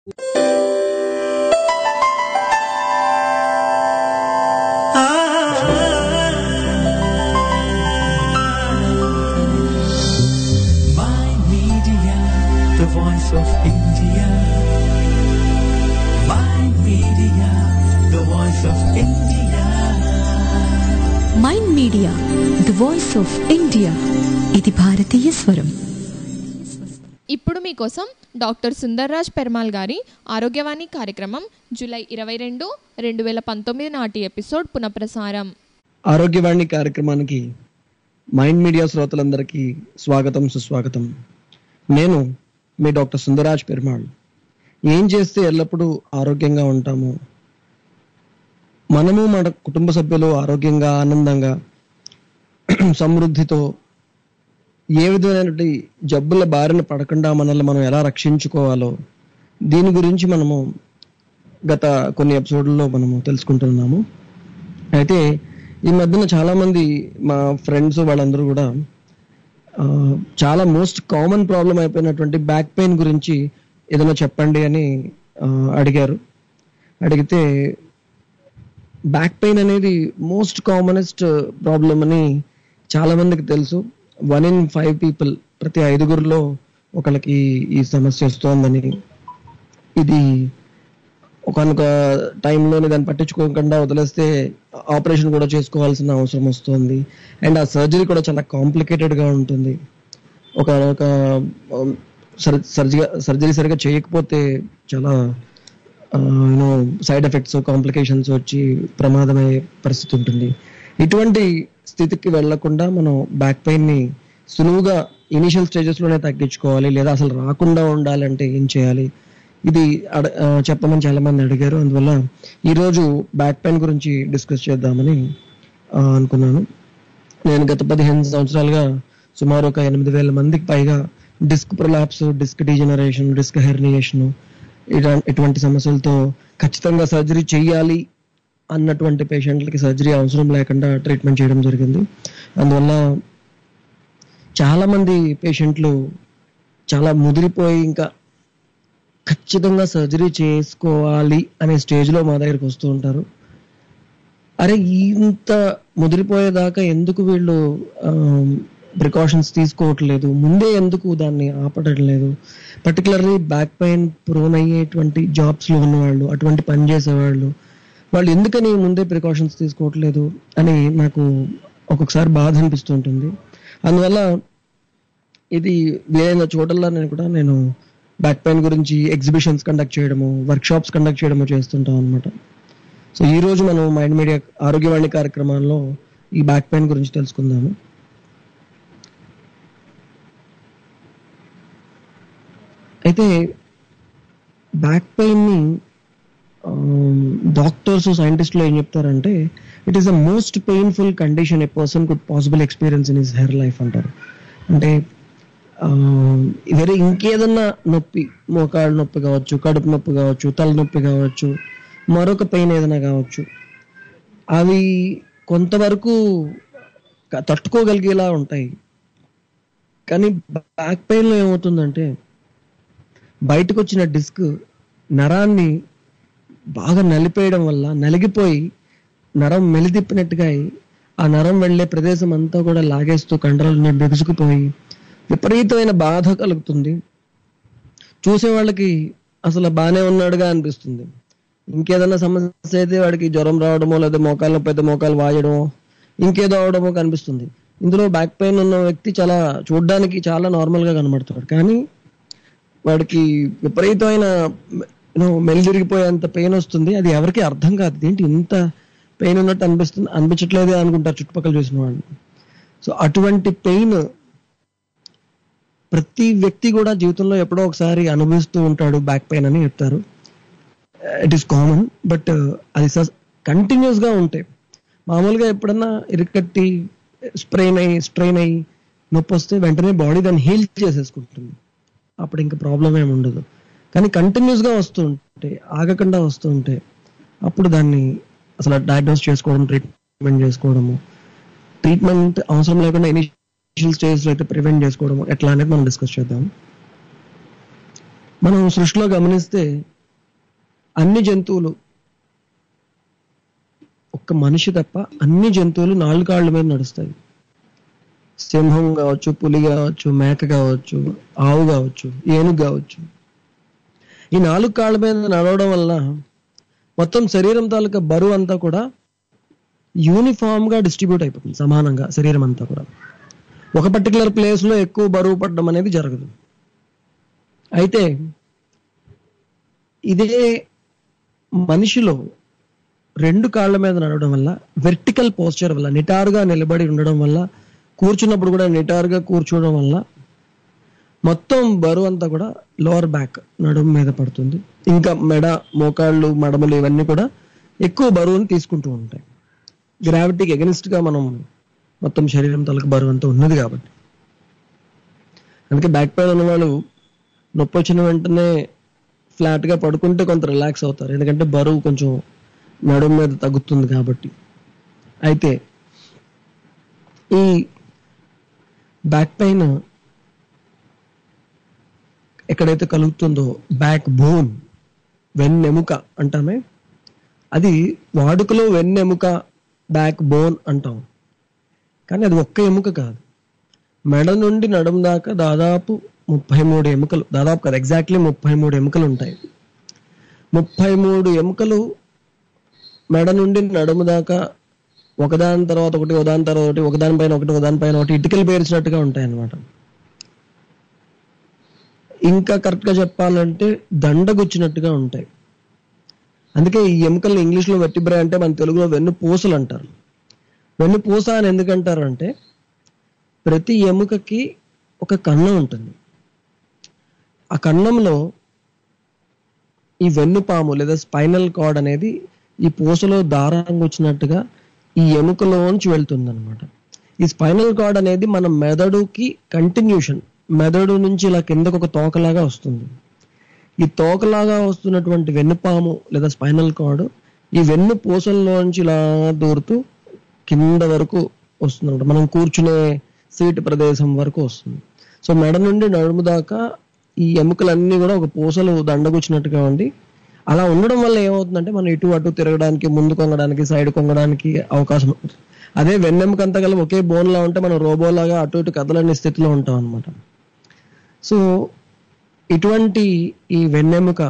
My Media, the voice of India. My Media, the voice of India. Mind media the voice of India ఇది భారతీయ స్వరం ఇప్పుడు మీకోసం doctor Sundarraj పెర్మాల్ గారి ఆరోగ్యవాణి కార్యక్రమం జూలై ఇరవై రెండు రెండు వేల పంతొమ్మిది నాటి ఎపిసోడ్ పునఃప్రసారం ఆరోగ్యవాణి కార్యక్రమానికి మైండ్ మీడియా శ్రోతలందరికీ స్వాగతం సుస్వాగతం నేను మీ డాక్టర్ సుందరాజ్ పెరుమాళ్ ఏం చేస్తే ఎల్లప్పుడూ ఆరోగ్యంగా ఉంటాము మనము మన కుటుంబ సభ్యులు ఆరోగ్యంగా ఆనందంగా సమృద్ధితో ఏ విధమైనటువంటి జబ్బుల బారిన పడకుండా మనల్ని మనం ఎలా రక్షించుకోవాలో దీని గురించి మనము గత కొన్ని ఎపిసోడ్లలో మనము తెలుసుకుంటున్నాము అయితే ఈ మధ్యన చాలా మంది మా ఫ్రెండ్స్ వాళ్ళందరూ కూడా ఆ, చాలా మోస్ట్ కామన్ ప్రాబ్లం అయిపోయినటువంటి బ్యాక్ పెయిన్ గురించి ఏదైనా చెప్పండి అని ఆ, అడిగారు అడిగితే బ్యాక్ పెయిన్ అనేది మోస్ట్ కామనెస్ట్ ప్రాబ్లం అని చాలా మందికి తెలుసు వన్ ఇన్ ఫైవ్ పీపుల్ ప్రతి ఐదుగురిలో ఒకళ్ళకి ఈ సమస్య వస్తోందని ఇది ఒకనొక టైంలోనే దాన్ని పట్టించుకోకుండా వదిలేస్తే ఆపరేషన్ కూడా చేసుకోవాల్సిన అవసరం వస్తుంది అండ్ ఆ సర్జరీ కూడా చాలా కాంప్లికేటెడ్ గా ఉంటుంది ఒక ఒక సర్జరీ సర్జరీ సరిగా చేయకపోతే చాలా యూనో సైడ్ ఎఫెక్ట్స్ కాంప్లికేషన్స్ వచ్చి ప్రమాదమయ్యే పరిస్థితి ఉంటుంది ఇటువంటి స్థితికి వెళ్లకుండా మనం బ్యాక్ పెయిన్ ని సులువుగా ఇనిషియల్ స్టేజెస్ లోనే తగ్గించుకోవాలి లేదా అసలు రాకుండా ఉండాలంటే ఏం చేయాలి ఇది అడ- ఆ, చెప్పమని చాలా మంది అడిగారు అందువల్ల ఈ రోజు బ్యాక్ పెయిన్ గురించి డిస్కస్ చేద్దామని ఆ, అనుకున్నాను నేను గత పదిహేను సంవత్సరాలుగా సుమారు ఒక ఎనిమిది వేల మందికి పైగా disc prolapse disc degeneration disc herniation ఇటువంటి సమస్యలతో ఖచ్చితంగా సర్జరీ చేయాలి అన్నటువంటి పేషెంట్లకి సర్జరీ అవసరం లేకుండా ట్రీట్మెంట్ చేయడం జరిగింది అందువల్ల చాలా మంది పేషెంట్లు చాలా ముదిరిపోయి ఇంకా ఖచ్చితంగా సర్జరీ చేసుకోవాలి అనే స్టేజ్ లో మా దగ్గరికి వస్తూ ఉంటారు అరే ఇంత ముదిరిపోయేదాకా ఎందుకు వీళ్ళు ప్రికాషన్స్ తీసుకోవట్లేదు ముందే ఎందుకు దాన్ని ఆపడం లేదు పర్టికులర్లీ బ్యాక్ పెయిన్ ప్రోన్ అయ్యేటువంటి జాబ్స్ లో ఉన్నవాళ్ళు అటువంటి పని చేసేవాళ్ళు వాళ్ళు ఎందుకని ముందే ప్రికాషన్స్ తీసుకోవట్లేదు అని నాకు ఒక్కొక్కసారి బాధ అనిపిస్తుంటుంది అందువల్ల ఇది వీలైన చోటల్లో నేను కూడా నేను బ్యాక్ పెయిన్ గురించి ఎగ్జిబిషన్స్ కండక్ట్ చేయడము వర్క్ షాప్స్ కండక్ట్ చేయడము చేస్తుంటాం అనమాట సో ఈ రోజు మనం మైండ్ మీడియా ఆరోగ్యవాణి కార్యక్రమాల్లో ఈ బ్యాక్ పెయిన్ గురించి తెలుసుకుందాము అయితే బ్యాక్ పెయిన్ ని డాక్టర్స్ సైంటిస్టులు ఏం చెప్తారంటే it is the most painful condition a person could possible experience in his hair life అంటారు అంటే వేరే ఇంకేదన్నా నొప్పి మోకాళ్ళ నొప్పి కావచ్చు కడుపు నొప్పి కావచ్చు తలనొప్పి కావచ్చు మరొక పెయిన్ ఏదైనా కావచ్చు అవి కొంతవరకు క- తట్టుకోగలిగేలా ఉంటాయి కానీ బ్యాక్ పెయిన్ లో ఏమవుతుందంటే బయటకు వచ్చిన డిస్క్ నరాన్ని బాగా నలిపేయడం వల్ల నలిగిపోయి నరం మెలితిప్పినట్టుగా అయి ఆ నరం వెళ్ళే ప్రదేశం అంతా కూడా లాగేస్తూ కండరాలు బిగుసుకుపోయి విపరీతమైన బాధ కలుగుతుంది చూసే వాళ్ళకి అసలు బాగానే ఉన్నాడుగా అనిపిస్తుంది ఇంకేదైనా సమస్య అయితే వాడికి జ్వరం రావడమో లేదా మోకాళ్ళ పెద్ద మోకాలు వాయడమో ఇంకేదో అవడమో కనిపిస్తుంది ఇందులో బ్యాక్ పెయిన్ ఉన్న వ్యక్తి చాలా చూడడానికి చాలా నార్మల్ గా కనబడతాడు కానీ వాడికి విపరీతమైన యూనో మెలిదిరిగిపోయేంత పెయిన్ వస్తుంది అది ఎవరికి అర్థం కాదు ఏంటి ఇంత పెయిన్ ఉన్నట్టు అనిపిస్తుంది అనిపించట్లేదే అనుకుంటారు చుట్టుపక్కల చూసిన వాళ్ళు సో అటువంటి పెయిన్ ప్రతి వ్యక్తి కూడా జీవితంలో ఎప్పుడో ఒకసారి అనుభవిస్తూ ఉంటాడు బ్యాక్ పెయిన్ అని చెప్తారు ఇట్ ఈస్ కామన్ బట్ అది కంటిన్యూస్ గా ఉంటాయి మామూలుగా ఎప్పుడన్నా ఇరుకట్టి స్ప్రెయిన్ అయ్యి స్ట్రెయిన్ అయ్యి నొప్పి వస్తే వెంటనే బాడీ దాన్ని హీల్ చేసేసుకుంటుంది అప్పుడు ఇంకా ప్రాబ్లం ఏమి ఉండదు కానీ కంటిన్యూస్ గా వస్తూ ఉంటే ఆగకుండా వస్తూ ఉంటే అప్పుడు దాన్ని అసలు డయాగ్నోస్ చేసుకోవడం ట్రీట్మెంట్ చేసుకోవడము ట్రీట్మెంట్ అవసరం లేకుండా ఇనిషియల్ స్టేజ్ లో అయితే ప్రివెంట్ చేసుకోవడం ఎట్లా అనేది మనం డిస్కస్ చేద్దాం మనం సృష్టిలో గమనిస్తే అన్ని జంతువులు ఒక్క మనిషి తప్ప అన్ని జంతువులు నాలుగు కాళ్ళ మీద నడుస్తాయి సింహం కావచ్చు పులి కావచ్చు మేక కావచ్చు ఆవు కావచ్చు ఏనుగు కావచ్చు ఈ నాలుగు కాళ్ళ మీద నడవడం వల్ల మొత్తం శరీరం తాలూకా బరువు అంతా కూడా యూనిఫామ్ గా డిస్ట్రిబ్యూట్ అయిపోతుంది సమానంగా శరీరం అంతా కూడా ఒక పర్టికులర్ ప్లేస్ లో ఎక్కువ బరువు పడడం అనేది జరగదు అయితే ఇదే మనిషిలో రెండు కాళ్ళ మీద నడవడం వల్ల వెర్టికల్ పోస్చర్ వల్ల నిటారుగా నిలబడి ఉండడం వల్ల కూర్చున్నప్పుడు కూడా నిటారుగా కూర్చోవడం వల్ల మొత్తం బరువు అంతా కూడా లోవర్ బ్యాక్ నడుము మీద పడుతుంది ఇంకా మెడ మోకాళ్ళు మడమలు ఇవన్నీ కూడా ఎక్కువ బరువుని తీసుకుంటూ ఉంటాయి గ్రావిటీకి ఎగనిస్ట్ గా మనం మొత్తం శరీరం తలకు బరువు అంతా ఉన్నది కాబట్టి అందుకే బ్యాక్ పెయిన్ ఉన్న వాళ్ళు నొప్పి వచ్చిన వెంటనే ఫ్లాట్ గా పడుకుంటే కొంత రిలాక్స్ అవుతారు ఎందుకంటే బరువు కొంచెం నడుము మీద తగ్గుతుంది కాబట్టి అయితే ఈ బ్యాక్ పెయిన్ ఎక్కడైతే కలుగుతుందో బ్యాక్ బోన్ వెన్నెముక అంటామే అది వాడుకలో వెన్నెముక బ్యాక్ బోన్ అంటాం కానీ అది ఒక్క ఎముక కాదు మెడ నుండి నడుము దాకా దాదాపు ముప్పై మూడు ఎముకలు దాదాపు కాదు ఎగ్జాక్ట్లీ ముప్పై మూడు ఎముకలు ఉంటాయి ముప్పై మూడు ఎముకలు మెడ నుండి నడుము దాకా ఒకదాని తర్వాత ఒకటి ఒకదాని తర్వాత ఒకటి ఒకదాని పైన ఒకటి ఒకదాని పైన ఒకటి ఇటుకలు పేర్చినట్టుగా ఉంటాయి అన్నమాట ఇంకా కరెక్ట్ గా చెప్పాలంటే దండగుచ్చినట్టుగా ఉంటాయి అందుకే ఈ ఎముకల్ని ఇంగ్లీష్ లో వెట్టిబ్రే అంటే మన తెలుగులో వెన్ను పూసలు అంటారు వెన్ను పూస అని ఎందుకంటారు అంటే ప్రతి ఎముకకి ఒక కన్నం ఉంటుంది ఆ కన్నంలో ఈ వెన్నుపాము లేదా స్పైనల్ కార్డ్ అనేది ఈ పూసలో దారంగా వచ్చినట్టుగా ఈ ఎముకలోంచి వెళ్తుంది అనమాట ఈ స్పైనల్ కార్డ్ అనేది మన మెదడుకి కంటిన్యూషన్ మెదడు నుంచి ఇలా కిందకు ఒక తోకలాగా వస్తుంది ఈ తోకలాగా వస్తున్నటువంటి వెన్నుపాము లేదా స్పైనల్ కార్డ్ ఈ వెన్ను పూసల్లోంచి ఇలా దూరుతూ కింద వరకు వస్తుంది మనం కూర్చునే సీట్ ప్రదేశం వరకు వస్తుంది సో మెడ నుండి నడుము దాకా ఈ ఎముకలన్నీ కూడా ఒక పూసలు దండగుచ్చినట్టుగా ఉండి అలా ఉండడం వల్ల ఏమవుతుందంటే మనం ఇటు అటు తిరగడానికి ముందు కొంగడానికి సైడ్ కొంగడానికి అవకాశం ఉంటుంది అదే వెన్నెముక అంతా కలిపి ఒకే బోన్ లా ఉంటే మనం రోబోలాగా అటు ఇటు కదలని స్థితిలో ఉంటాం అనమాట సో ఇటువంటి ఈ వెన్నెముక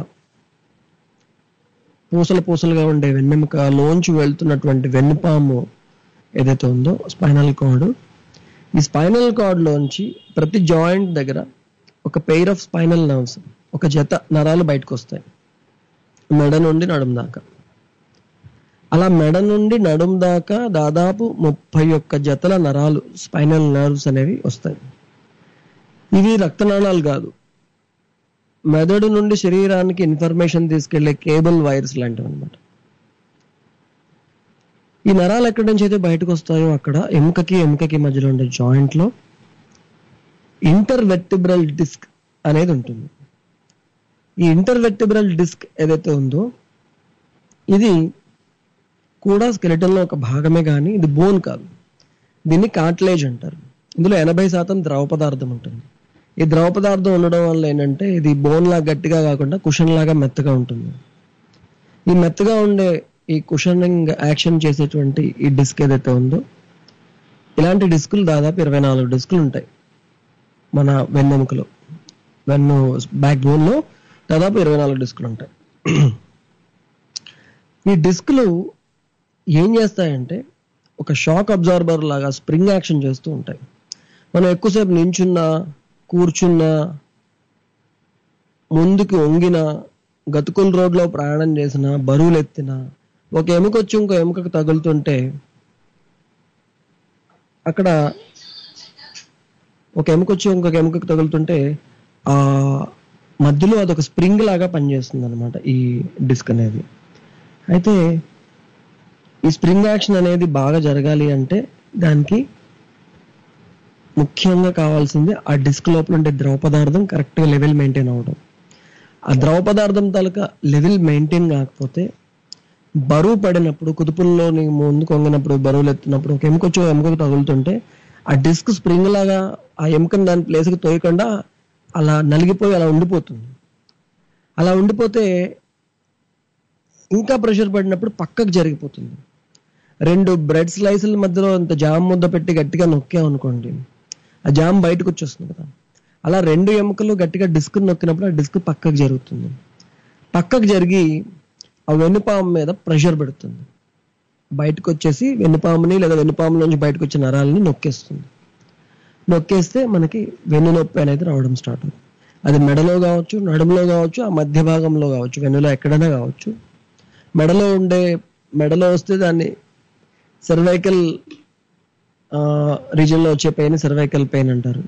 పూసలు పూసలుగా ఉండే వెన్నెముక లోంచి వెళ్తున్నటువంటి వెన్నుపాము ఏదైతే ఉందో స్పైనల్ కార్డ్ ఈ స్పైనల్ కార్డ్ లోంచి ప్రతి జాయింట్ దగ్గర ఒక పెయిర్ ఆఫ్ స్పైనల్ నర్వ్స్ ఒక జత నరాలు బయటకు వస్తాయి మెడ నుండి నడుము దాకా అలా మెడ నుండి నడుము దాకా దాదాపు ముప్పై ఒక్క జతల నరాలు స్పైనల్ నర్వ్స్ అనేవి వస్తాయి ఇవి రక్తనాళాలు కాదు మెదడు నుండి శరీరానికి ఇన్ఫర్మేషన్ తీసుకెళ్లే కేబుల్ వైర్స్ లాంటివి అనమాట ఈ నరాలు ఎక్కడి నుంచి అయితే బయటకు వస్తాయో అక్కడ ఎముకకి ఎముకకి మధ్యలో ఉండే జాయింట్ లో ఇంటర్వెర్టిబ్రల్ డిస్క్ అనేది ఉంటుంది ఈ ఇంటర్వెర్టిబ్రల్ డిస్క్ ఏదైతే ఉందో ఇది కూడా స్కెలిటన్ లో ఒక భాగమే కానీ ఇది బోన్ కాదు దీన్ని కార్టిలేజ్ అంటారు ఇందులో ఎనభై శాతం ద్రవ పదార్థం ఉంటుంది ఈ ద్రవ పదార్థం ఉండడం వల్ల ఏంటంటే ఇది బోన్ లాగా గట్టిగా కాకుండా కుషన్ లాగా మెత్తగా ఉంటుంది ఈ మెత్తగా ఉండే ఈ కుషనింగ్ యాక్షన్ చేసేటువంటి ఈ డిస్క్ ఏదైతే ఉందో ఇలాంటి డిస్కులు దాదాపు ఇరవై నాలుగు డిస్కులు ఉంటాయి మన వెన్నెముకలో వెన్ను బ్యాక్ బోన్ లో దాదాపు ఇరవై నాలుగు డిస్కులు ఉంటాయి ఈ డిస్కులు ఏం చేస్తాయంటే ఒక షాక్ అబ్జార్బర్ లాగా స్ప్రింగ్ యాక్షన్ చేస్తూ ఉంటాయి మనం ఎక్కువసేపు నించున్నా కూర్చున్నా ముందుకు వంగిన గతుకుల రోడ్లో ప్రయాణం చేసిన బరువులు ఎత్తిన ఒక ఎముక వచ్చి ఇంకో ఎముకకు తగులుతుంటే అక్కడ ఒక ఎముక వచ్చి ఇంకొక ఎముకకు తగులుతుంటే ఆ మధ్యలో అదొక స్ప్రింగ్ లాగా పనిచేస్తుంది అనమాట ఈ డిస్క్ అనేది అయితే ఈ స్ప్రింగ్ యాక్షన్ అనేది బాగా జరగాలి అంటే దానికి ముఖ్యంగా కావాల్సింది ఆ డిస్క్ లోపల ఉండే ద్రవ పదార్థం కరెక్ట్ గా లెవెల్ మెయింటైన్ అవ్వడం ఆ ద్రవ పదార్థం తాలూకా లెవెల్ మెయింటైన్ కాకపోతే బరువు పడినప్పుడు కుదుపుల్లోని ముందు కొంగినప్పుడు బరువులు ఎత్తినప్పుడు ఒక ఎముక వచ్చి ఒక ఎముకకు తగులుతుంటే ఆ డిస్క్ స్ప్రింగ్ లాగా ఆ ఎముకని దాని ప్లేస్కి తోయకుండా అలా నలిగిపోయి అలా ఉండిపోతుంది అలా ఉండిపోతే ఇంకా ప్రెషర్ పడినప్పుడు పక్కకు జరిగిపోతుంది రెండు బ్రెడ్ స్లైసుల మధ్యలో అంత జామ్ ముద్ద పెట్టి గట్టిగా నొక్కామనుకోండి ఆ జామ్ బయటకు వచ్చేస్తుంది కదా అలా రెండు ఎముకలు గట్టిగా డిస్క్ నొక్కినప్పుడు ఆ డిస్క్ పక్కకు జరుగుతుంది పక్కకు జరిగి ఆ వెన్నుపాము మీద ప్రెషర్ పెడుతుంది బయటకు వచ్చేసి వెన్నుపాముని లేదా వెన్నుపాము నుంచి బయటకు వచ్చే నరాలని నొక్కేస్తుంది నొక్కేస్తే మనకి వెన్ను నొప్పి అనేది రావడం స్టార్ట్ అవుతుంది అది మెడలో కావచ్చు నడుములో కావచ్చు ఆ మధ్య భాగంలో కావచ్చు వెన్నులో ఎక్కడైనా కావచ్చు మెడలో ఉండే మెడలో వస్తే దాన్ని సర్వైకల్ రీజన్లో వచ్చే పెయిన్ సర్వైకల్ పెయిన్ అంటారు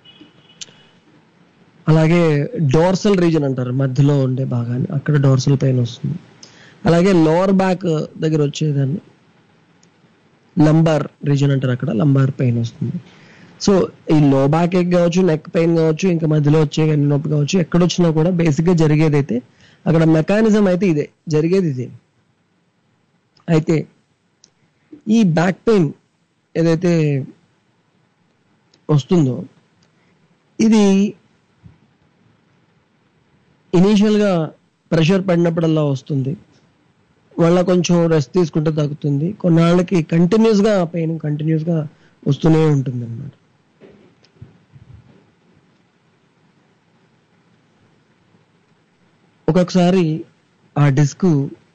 అలాగే డోర్సల్ రీజన్ అంటారు మధ్యలో ఉండే భాగాన్ని అక్కడ డోర్సల్ పెయిన్ వస్తుంది అలాగే లోవర్ బ్యాక్ దగ్గర వచ్చేదాన్ని లంబార్ రీజన్ అంటారు అక్కడ లంబార్ పెయిన్ వస్తుంది సో ఈ లో బ్యాక్ ఎక్ కావచ్చు నెక్ పెయిన్ కావచ్చు ఇంకా మధ్యలో వచ్చే వెన్ను నొప్పి కావచ్చు ఎక్కడొచ్చినా కూడా బేసిక్ గా జరిగేది అయితే అక్కడ మెకానిజం అయితే ఇదే జరిగేది ఇదే అయితే ఈ బ్యాక్ పెయిన్ ఏదైతే వస్తుందో ఇది ఇనీషియల్ గా ప్రెషర్ పడినప్పుడల్లా వస్తుంది మళ్ళీ కొంచెం రెస్ట్ తీసుకుంటే తగ్గుతుంది కొన్నాళ్ళకి కంటిన్యూస్ గా పెయిన్ కంటిన్యూస్ గా వస్తూనే ఉంటుంది అనమాట ఒక్కొక్కసారి ఆ డిస్క్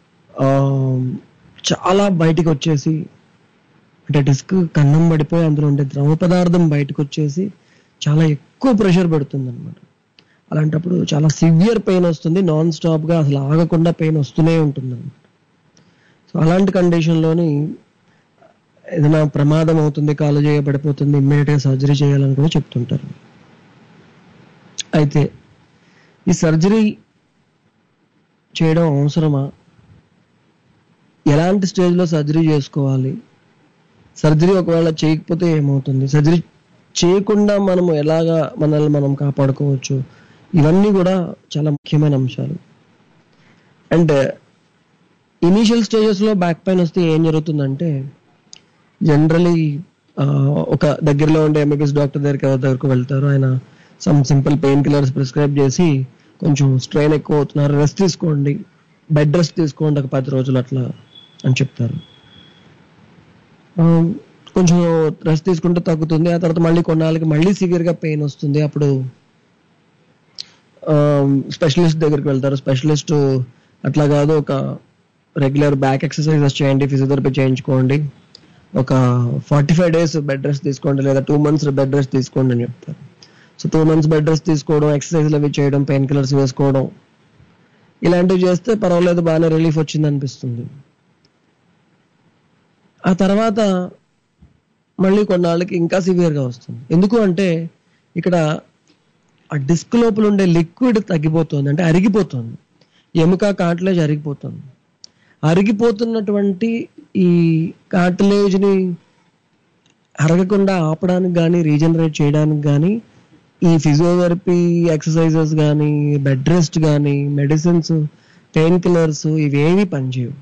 చాలా బయటికి వచ్చేసి అంటే డిస్క్ కన్నం పడిపోయి అందులో ఉండే ద్రవ పదార్థం బయటకు వచ్చేసి చాలా ఎక్కువ ప్రెషర్ పెడుతుంది అనమాట అలాంటప్పుడు చాలా సివియర్ పెయిన్ వస్తుంది నాన్ స్టాప్ గా అసలు ఆగకుండా పెయిన్ వస్తూనే ఉంటుంది అనమాట సో అలాంటి కండిషన్లోని ఏదైనా ప్రమాదం అవుతుంది కాలు చేయబడిపోతుంది ఇమ్మీడియట్గా సర్జరీ చేయాలని కూడా చెప్తుంటారు అయితే ఈ సర్జరీ చేయడం అవసరమా ఎలాంటి స్టేజ్లో సర్జరీ చేసుకోవాలి సర్జరీ ఒకవేళ చేయకపోతే ఏమవుతుంది సర్జరీ చేయకుండా మనము ఎలాగా మనల్ని మనం కాపాడుకోవచ్చు ఇవన్నీ కూడా చాలా ముఖ్యమైన అంశాలు అండ్ ఇనీషియల్ స్టేజెస్లో బ్యాక్ పెయిన్ వస్తే ఏం జరుగుతుందంటే జనరలీ ఒక దగ్గరలో ఉండే ఎంబీబీఎస్ డాక్టర్ దగ్గరికి ఎవరి దగ్గరకు వెళ్తారు ఆయన some simple pain killers prescribe చేసి కొంచెం స్ట్రెయిన్ ఎక్కువ అవుతున్నారు రెస్ట్ తీసుకోండి బెడ్ రెస్ట్ తీసుకోండి ఒక పది రోజులు అట్లా అని చెప్తారు ఆ, కొంచెం రెస్ట్ తీసుకుంటే తగ్గుతుంది ఆ తర్వాత మళ్ళీ కొన్నాళ్ళకి మళ్ళీ సివియర్ గా పెయిన్ వస్తుంది అప్పుడు స్పెషలిస్ట్ దగ్గరికి వెళ్తారు స్పెషలిస్ట్ అట్లా కాదు ఒక రెగ్యులర్ బ్యాక్ ఎక్సర్సైజెస్ చేయండి ఫిజియోథెరపీ చేయించుకోండి ఒక forty five days bed rest తీసుకోండి లేదా టూ మంత్స్ బెడ్ రెస్ట్ తీసుకోండి అని చెప్తారు so two months bed rest తీసుకోవడం ఎక్సర్సైజ్లు అవి చేయడం పెయిన్ కిల్లర్స్ వేసుకోవడం ఇలాంటివి చేస్తే పర్వాలేదు బాగానే రిలీఫ్ వచ్చింది అనిపిస్తుంది ఆ తర్వాత మళ్ళీ కొన్నాళ్ళకి ఇంకా సివియర్గా వస్తుంది ఎందుకు అంటే ఇక్కడ ఆ డిస్క్ లోపల ఉండే లిక్విడ్ తగ్గిపోతుంది అంటే అరిగిపోతుంది ఎముక కార్టిలేజ్ అరిగిపోతుంది అరిగిపోతున్నటువంటి ఈ cartilage ని అరగకుండా ఆపడానికి కానీ రీజనరేట్ చేయడానికి కానీ ఈ ఫిజియోథెరపీ ఎక్సర్సైజెస్ కానీ బెడ్ రెస్ట్ కానీ మెడిసిన్స్ పెయిన్ కిల్లర్స్ ఇవేవి పనిచేయవు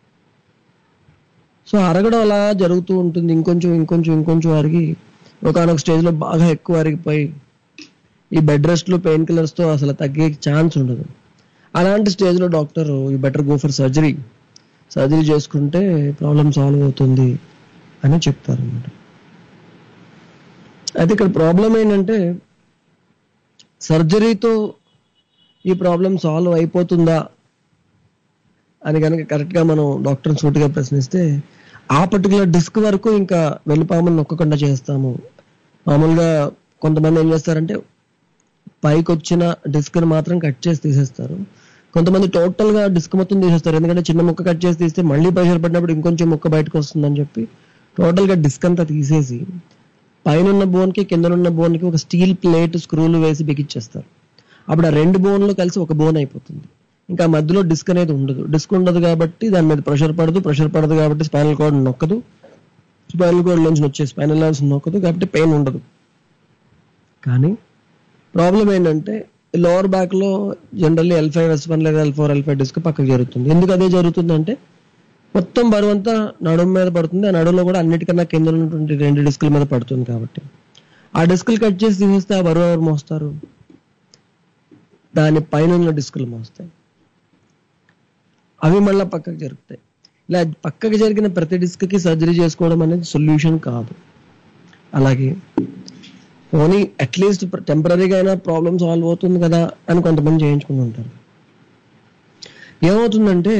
సో అరగడం అలా జరుగుతూ ఉంటుంది ఇంకొంచెం ఇంకొంచెం ఇంకొంచెం అరిగి ఒకనొక స్టేజ్లో బాగా ఎక్కువ అరిగిపోయి ఈ బెడ్ రెస్ట్లు పెయిన్ కిల్లర్స్తో అసలు తగ్గే ఛాన్స్ ఉండదు అలాంటి స్టేజ్లో డాక్టర్ ఈ better go for surgery surgery చేసుకుంటే ప్రాబ్లం సాల్వ్ అవుతుంది అని చెప్తారు అన్నమాట అయితే ఇక్కడ ప్రాబ్లం ఏంటంటే సర్జరీతో ఈ ప్రాబ్లం సాల్వ్ అయిపోతుందా అని కనుక కరెక్ట్గా మనం డాక్టర్ సూటిగా ప్రశ్నిస్తే ఆ పర్టికులర్ డిస్క్ వరకు ఇంకా వెన్నుపాములు నొక్కకుండా చేస్తాము మామూలుగా కొంతమంది ఏం చేస్తారంటే పైకి వచ్చిన డిస్క్ ని మాత్రం కట్ చేసి తీసేస్తారు కొంతమంది టోటల్ గా డిస్క్ మొత్తం తీసేస్తారు ఎందుకంటే చిన్న ముక్క కట్ చేసి తీస్తే మళ్ళీ ప్రెషర్ పడినప్పుడు ఇంకొంచెం ముక్క బయటకు వస్తుందని చెప్పి టోటల్ గా డిస్క్ అంతా తీసేసి పైన ఉన్న బోన్ కి కింద ఉన్న బోన్ కి ఒక స్టీల్ ప్లేట్ స్క్రూలు వేసి బిగించేస్తారు అప్పుడు ఆ రెండు బోన్లు కలిసి ఒక బోన్ అయిపోతుంది ఇంకా మధ్యలో డిస్క్ అనేది ఉండదు డిస్క్ ఉండదు కాబట్టి దాని మీద ప్రెషర్ పడదు ప్రెషర్ పడదు కాబట్టి స్పైనల్ కార్డ్ నొక్కదు స్పైనల్ కార్డ్ నుంచి వచ్చే స్పైనల్ లైన్స్ నొక్కదు కాబట్టి పెయిన్ ఉండదు కానీ ప్రాబ్లం ఏంటంటే లోవర్ బ్యాక్ లో generally L five S one లేదా L four L five disc పక్కకు జరుగుతుంది ఎందుకు అదే జరుగుతుందంటే మొత్తం బరువు అంతా నడుము మీద పడుతుంది ఆ నడుములో కూడా అన్నిటికన్నా కింద ఉన్నటువంటి రెండు డిస్కుల మీద పడుతుంది కాబట్టి ఆ డిస్కులు కట్ చేసి తీసేస్తే ఆ బరువు ఎవరు మోస్తారు దాని పైన ఉన్న డిస్కులు మోస్తాయి అవి మళ్ళీ పక్కకు జరుగుతాయి ఇలా పక్కకు జరిగిన ప్రతి డిస్క్కి సర్జరీ చేసుకోవడం అనేది సొల్యూషన్ కాదు అలాగే పోనీ అట్లీస్ట్ టెంపరీగా అయినా ప్రాబ్లమ్ సాల్వ్ అవుతుంది కదా అని కొంతమంది చేయించుకుని ఉంటారు ఏమవుతుందంటే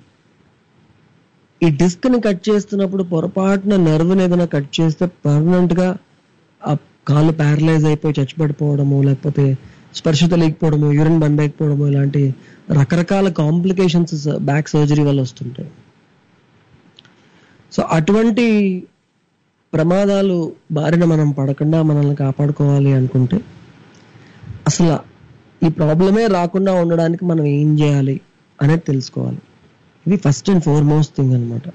ఈ డిస్క్ ని కట్ చేస్తున్నప్పుడు పొరపాటున నర్వ్ని ఏదైనా కట్ చేస్తే పర్మనెంట్ గా ఆ కాళ్ళు ప్యారలైజ్ అయిపోయి చచ్చిపడిపోవడము లేకపోతే స్పర్శ తెలియకపోవడము యూరిన్ బంద్ అయిపోవడము ఇలాంటి రకరకాల కాంప్లికేషన్స్ బ్యాక్ సర్జరీ వల్ల వస్తుంటాయి సో అటువంటి ప్రమాదాలు బారిన మనం పడకుండా మనల్ని కాపాడుకోవాలి అనుకుంటే అసలు ఈ ప్రాబ్లమే రాకుండా ఉండడానికి మనం ఏం చేయాలి అనేది తెలుసుకోవాలి ఇది ఫస్ట్ అండ్ ఫార్మోస్ట్ థింగ్ అనమాట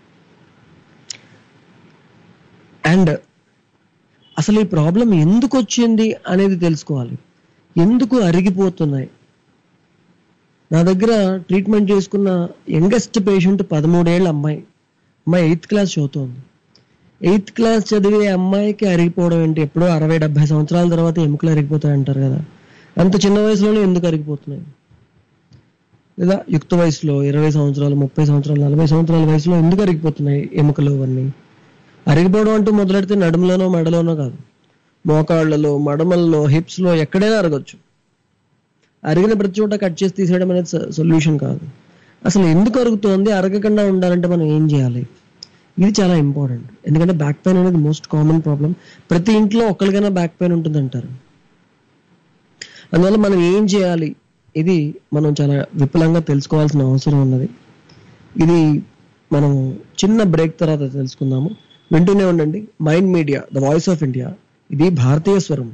అండ్ అసలు ఈ ప్రాబ్లం ఎందుకు వచ్చింది అనేది తెలుసుకోవాలి ఎందుకు అరిగిపోతున్నాయి నా దగ్గర ట్రీట్మెంట్ చేసుకున్న యంగెస్ట్ పేషెంట్ పదమూడేళ్ళ అమ్మాయి అమ్మాయి ఎయిత్ క్లాస్ చదువుతోంది ఎయిత్ క్లాస్ చదివే అమ్మాయికి అరిగిపోవడం ఏంటి ఎప్పుడో అరవై డెబ్బై సంవత్సరాల తర్వాత ఎముకలు అరిగిపోతాయి అంటారు కదా అంత చిన్న వయసులోనే ఎందుకు అరిగిపోతున్నాయి లేదా యుక్త వయసులో ఇరవై సంవత్సరాలు ముప్పై సంవత్సరాలు నలభై సంవత్సరాల వయసులో ఎందుకు అరిగిపోతున్నాయి ఎముకలు అవన్నీ అరిగిపోవడం అంటూ మొదలెడితే నడుములోనో మెడలోనో కాదు మోకాళ్ళలో మడమల్లో హిప్స్ లో ఎక్కడైనా అరగచ్చు అరిగిన ప్రతి చోట కట్ చేసి తీసేయడం అనేది సొల్యూషన్ కాదు అసలు ఎందుకు అరుగుతోంది అరగకుండా ఉండాలంటే మనం ఏం చేయాలి ఇది చాలా ఇంపార్టెంట్ ఎందుకంటే బ్యాక్ పెయిన్ అనేది మోస్ట్ కామన్ ప్రాబ్లం ప్రతి ఇంట్లో ఒక్కరికైనా బ్యాక్ పెయిన్ ఉంటుంది అంటారు అందువల్ల మనం ఏం చేయాలి ఇది మనం చాలా విపులంగా తెలుసుకోవాల్సిన అవసరం ఉన్నది ఇది మనం చిన్న బ్రేక్ తర్వాత తెలుసుకుందాము వింటూనే ఉండండి mind media the voice of India ఇది భారతీయ స్వరం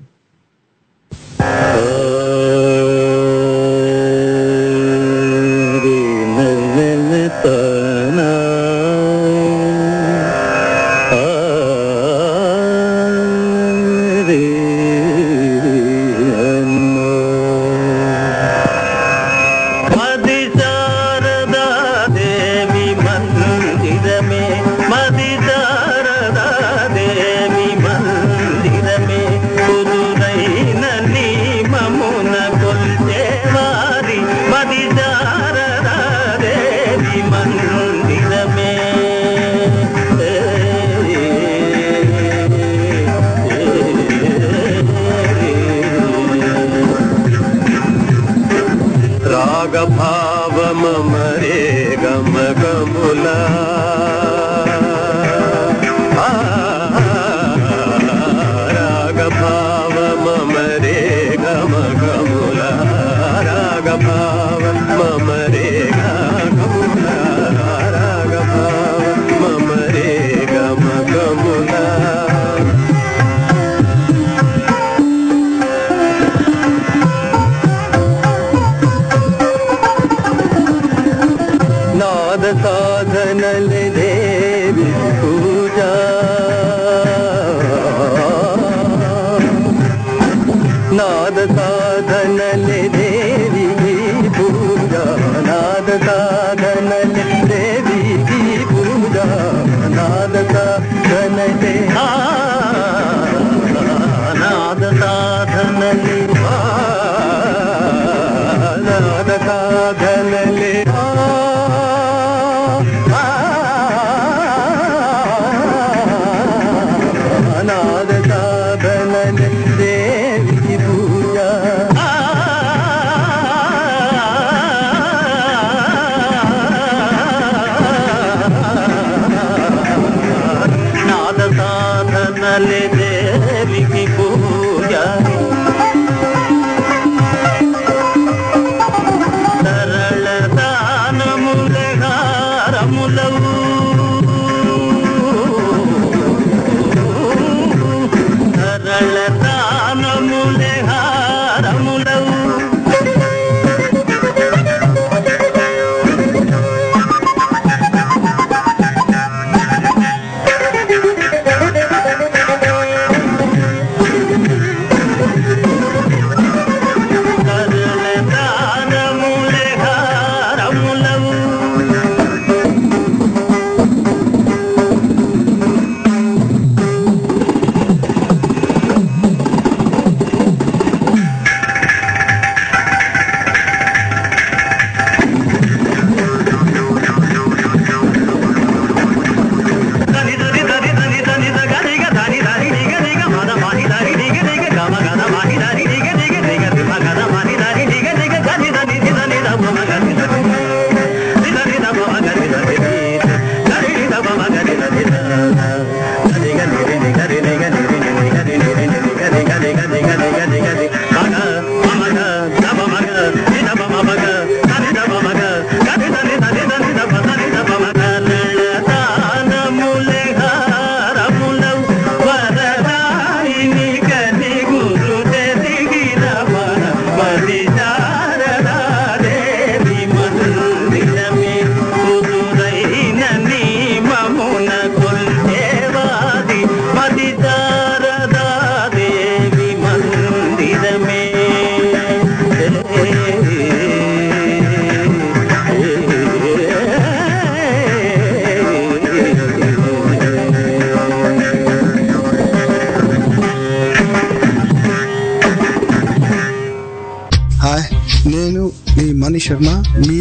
మది శారదా దేవి మందిరమే మది శారదా దేవి మందిరమే కుదురైన నీ మమున కొల్చేవారి మది శారదా దేవి మందిరమే రాగభావమరే గమ గములా రాగభావమరే గమ గములా రాగభావ మమరే గములా రాగభావ మమరే గమ గములా నాద సాధనల దేవి పూజ నాద సాధనల దేవి పూజ నాద సాధనల దేవి పూజ నాద సాధనల ఆ, నాద సాధనల ఆ, నాద సాధనల ఆ, ఆ, నాద సాధనల దేవి పూజ ఆ,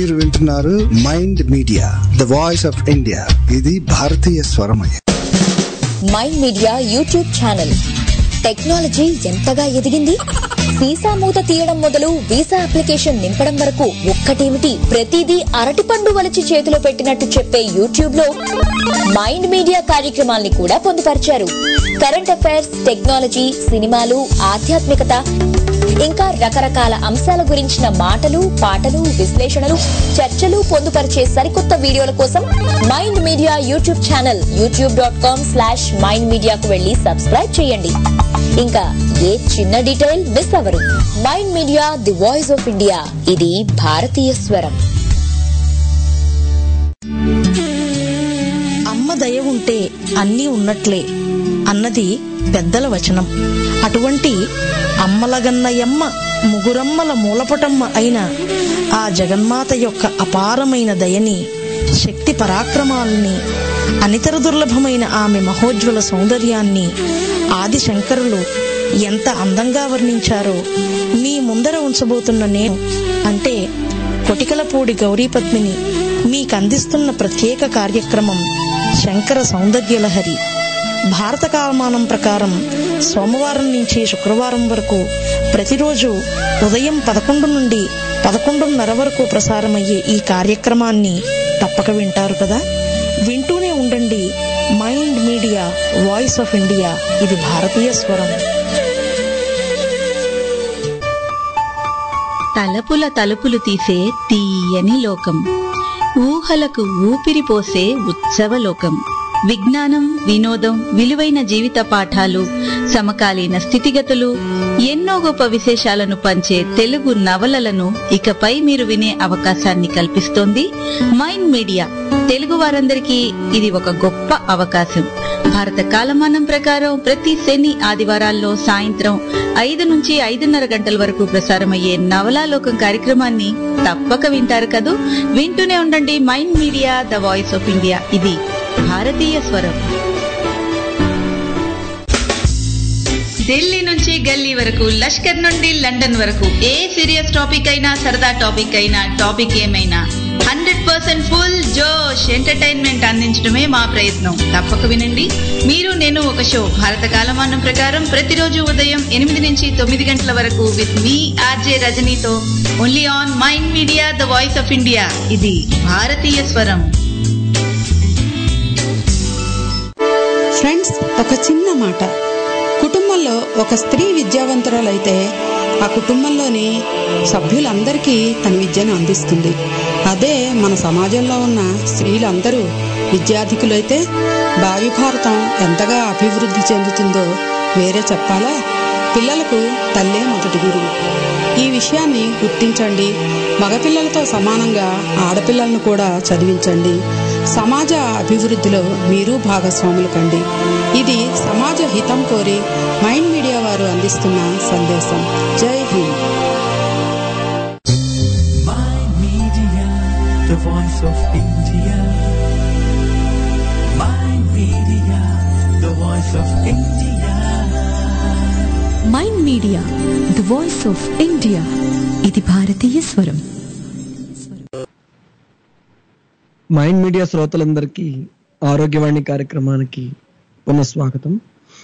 మీరు వింటున్నారు mind media the voice of India ఇది భారతీయ స్వరమయ mind media YouTube channel technology ఎంతగా ఎదిగింది వీసా మూత తీయడం మొదలు వీసా అప్లికేషన్ నింపడం వరకు ఒక్కటేమిటి ప్రతిదీ అరటిపండు వలచి చేతిలో పెట్టినట్టు చెప్పే యూట్యూబ్ లో మైండ్ మీడియా కార్యక్రమాల్ని కూడా పొందుపరిచారు కరెంట్ అఫైర్స్ టెక్నాలజీ సినిమాలు ఆధ్యాత్మికత ఇంకా రకరకాల అంశాల గురించిన మాటలు పాటలు విశ్లేషణలు చర్చలు పొందుపరిచే సరికొత్త వీడియోల కోసం mind media YouTube channel YouTube dot com slash mind మీడియాకు వెళ్లి సబ్స్క్రైబ్ చేయండి ఇంకా ఏ చిన్న డీటెయిల్ మిస్ అవ్వరు mind media the voice of India ఇది భారతీయ స్వరం అమ్మ దయ ఉంటే అన్నీ ఉన్నట్లే అన్నది పెద్దల వచనం అటువంటి అమ్మలగన్నయమ్మ ముగురమ్మల మూలపటమ్మ అయిన ఆ జగన్మాత యొక్క అపారమైన దయని శక్తి పరాక్రమాలని అనితర దుర్లభమైన ఆమె మహోజ్వల సౌందర్యాన్ని ఆది శంకరులు ఎంత అందంగా వర్ణించారో మీ ముందర ఉంచబోతున్న నేను అంటే కొటికలపూడి గౌరీపద్మిని మీకందిస్తున్న ప్రత్యేక కార్యక్రమం శంకర సౌందర్యలహరి భారత కాలమానం ప్రకారం సోమవారం నుంచి శుక్రవారం వరకు ప్రతిరోజు ఉదయం పదకొండు నుండి పదకొండున్నర వరకు ప్రసారమయ్యే ఈ కార్యక్రమాన్ని తప్పక వింటారు కదా వింటూనే ఉండండి mind media voice of India ఇది భారతీయ స్వరం తలపుల తలుపులు తీసే తీయని లోకం ఊహలకు ఊపిరి పోసే ఉత్సవ లోకం విజ్ఞానం వినోదం విలువైన జీవిత పాఠాలు సమకాలీన స్థితిగతులు ఎన్నో గొప్ప విశేషాలను పంచే తెలుగు నవలలను ఇకపై మీరు వినే అవకాశాన్ని కల్పిస్తోంది మైండ్ మీడియా తెలుగు వారందరికీ ఇది ఒక గొప్ప అవకాశం భారత కాలమానం ప్రకారం ప్రతి శని ఆదివారాల్లో సాయంత్రం ఐదు నుంచి ఐదున్నర గంటల వరకు ప్రసారమయ్యే నవలాలోకం కార్యక్రమాన్ని తప్పక వింటారు కదూ వింటూనే ఉండండి mind media the voice of India ఇది భారతీయ స్వరం ఢిల్లీ నుంచి గల్లీ వరకు లష్కర్ నుండి లండన్ వరకు ఏ సీరియస్ టాపిక్ అయినా సరదా టాపిక్ అయినా టాపిక్ ఏమైనా హండ్రెడ్ పర్సెంట్ ఫుల్ జోష్ ఎంటర్టైన్మెంట్ అందించడమే మా ప్రయత్నం తప్పక వినండి మీరు నేను ఒక షో భారత కాలమానం ప్రకారం ప్రతిరోజు ఉదయం ఎనిమిది నుంచి తొమ్మిది గంటల వరకు విత్ మీ ఆర్జే రజనీతో only on mind media the voice of India ఇది భారతీయ స్వరం ఫ్రెండ్స్ ఒక చిన్న మాట కుటుంబంలో ఒక స్త్రీ విద్యావంతురాలైతే ఆ కుటుంబంలోని సభ్యులందరికీ తన విద్యను అందిస్తుంది అదే మన సమాజంలో ఉన్న స్త్రీలందరూ విద్యాధికులైతే భావి భారతం ఎంతగా అభివృద్ధి చెందుతుందో వేరే చెప్పాలా పిల్లలకు తల్లే మొదటి గురువు ఈ విషయాన్ని గుర్తించండి మగపిల్లలతో సమానంగా ఆడపిల్లలను కూడా చదివించండి సమాజ అభివృద్ధిలో మీరు భాగస్వాములు కండి ఇది సమాజ హితం కోరి మైండ్ మీడియా వారు అందిస్తున్న సందేశం Jai Hind Mind Media, the voice of India. Mind Media, the voice of India. Mind media the voice of India ఇది భారతీయ స్వరం మైండ్ మీడియా శ్రోతలందరికీ ఆరోగ్యవాణి కార్యక్రమానికి పునఃస్వాగతం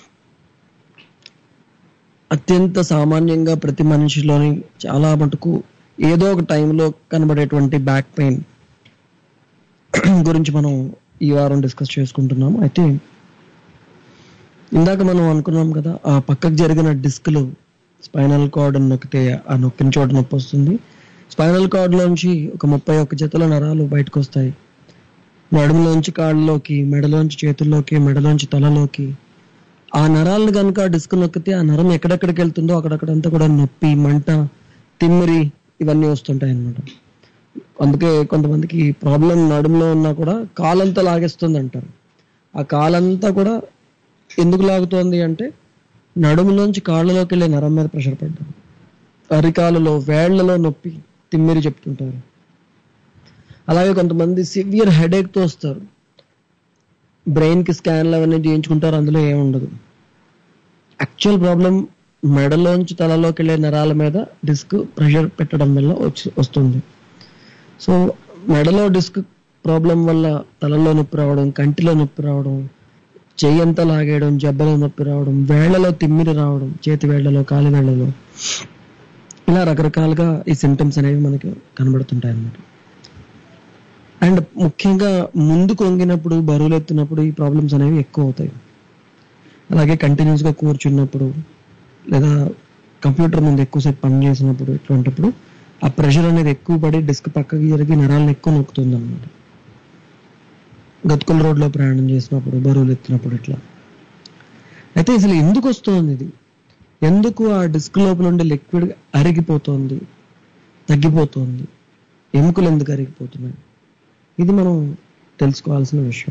అత్యంత సామాన్యంగా ప్రతి మనిషిలోని చాలా మటుకు ఏదో ఒక టైంలో కనబడేటువంటి బ్యాక్ పెయిన్ గురించి మనం ఈ వారం డిస్కస్ చేసుకుంటున్నాం అయితే ఇందాక మనం అనుకున్నాం కదా ఆ పక్కకు జరిగిన డిస్క్లు స్పైనల్ కార్డ్ అని నొక్కితే ఆ నొక్కిన చోట నొప్పి వస్తుంది స్పైనల్ కార్డ్ లోంచి ఒక ముప్పై ఒక్క జతల నరాలు బయటకు వస్తాయి నడుములోంచి కాళ్ళలోకి మెడలోంచి చేతుల్లోకి మెడలోంచి తలలోకి ఆ నరాలను కనుక డిస్క్ నొక్కితే ఆ నరం ఎక్కడెక్కడికి వెళ్తుందో అక్కడక్కడంతా కూడా నొప్పి మంట తిమ్మిరి ఇవన్నీ వస్తుంటాయి అన్నమాట అందుకే కొంతమందికి ప్రాబ్లం నడుములో ఉన్నా కూడా కాలంతా లాగేస్తుంది అంటారు ఆ కాలంతా కూడా ఎందుకు లాగుతోంది అంటే నడుములోంచి కాళ్ళలోకి వెళ్ళే నరం మీద ప్రెషర్ పడ్డం అరికాలలో వేళ్లలో నొప్పి తిమ్మిరి చెప్తుంటారు అలాగే కొంతమంది సివియర్ హెడేక్తో వస్తారు బ్రెయిన్కి స్కాన్లు అవన్నీ చేయించుకుంటారు అందులో ఏముండదు యాక్చువల్ ప్రాబ్లం మెడలోంచి తలలోకి వెళ్ళే నరాల మీద డిస్క్ ప్రెషర్ పెట్టడం వల్ల వచ్చి వస్తుంది సో మెడలో డిస్క్ ప్రాబ్లం వల్ల తలలో నొప్పి రావడం కంటిలో నొప్పి రావడం చెయ్యంతా లాగేయడం జబ్బలో నొప్పి రావడం వేళ్లలో తిమ్మిరి రావడం చేతి వేళ్లలో కాలి వేళ్లలో ఇలా రకరకాలుగా ఈ సిమ్టమ్స్ అనేవి మనకి కనబడుతుంటాయి అన్నమాట అండ్ ముఖ్యంగా ముందుకు వంగినప్పుడు బరువులు ఎత్తినప్పుడు ఈ ప్రాబ్లమ్స్ అనేవి ఎక్కువ అవుతాయి అలాగే కంటిన్యూస్ గా కూర్చున్నప్పుడు లేదా కంప్యూటర్ ముందు ఎక్కువసేపు పని చేసినప్పుడు ఇటువంటిప్పుడు ఆ ప్రెషర్ అనేది ఎక్కువ పడి డిస్క్ పక్కకి జరిగి నరాలను ఎక్కువ నొక్కుతుంది అనమాట గతుకుల రోడ్లో ప్రయాణం చేసినప్పుడు బరువులు ఎత్తినప్పుడు ఇట్లా అయితే అసలు ఎందుకు వస్తుంది ఇది ఎందుకు ఆ డిస్క్ లోపల ఉండే లిక్విడ్ అరిగిపోతుంది తగ్గిపోతుంది ఎముకలు ఎందుకు అరిగిపోతున్నాయి ఇది మనం తెలుసుకోవాల్సిన విషయం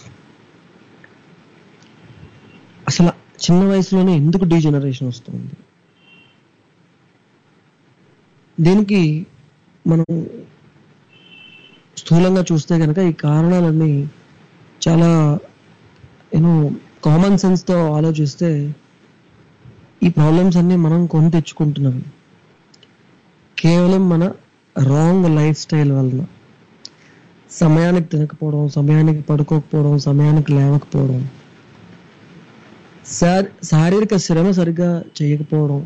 అసలు చిన్న వయసులోనే ఎందుకు డీజనరేషన్ వస్తుంది దీనికి మనం స్థూలంగా చూస్తే కనుక ఈ కారణాలన్నీ చాలా యూనో కామన్ సెన్స్తో ఆలోచిస్తే ఈ ప్రాబ్లమ్స్ అన్ని మనం కొని తెచ్చుకుంటున్నవి కేవలం మన రాంగ్ లైఫ్ స్టైల్ వలన సమయానికి తినకపోవడం సమయానికి పడుకోకపోవడం సమయానికి లేవకపోవడం శారీ- శారీరక శ్రమ సరిగ్గా చేయకపోవడం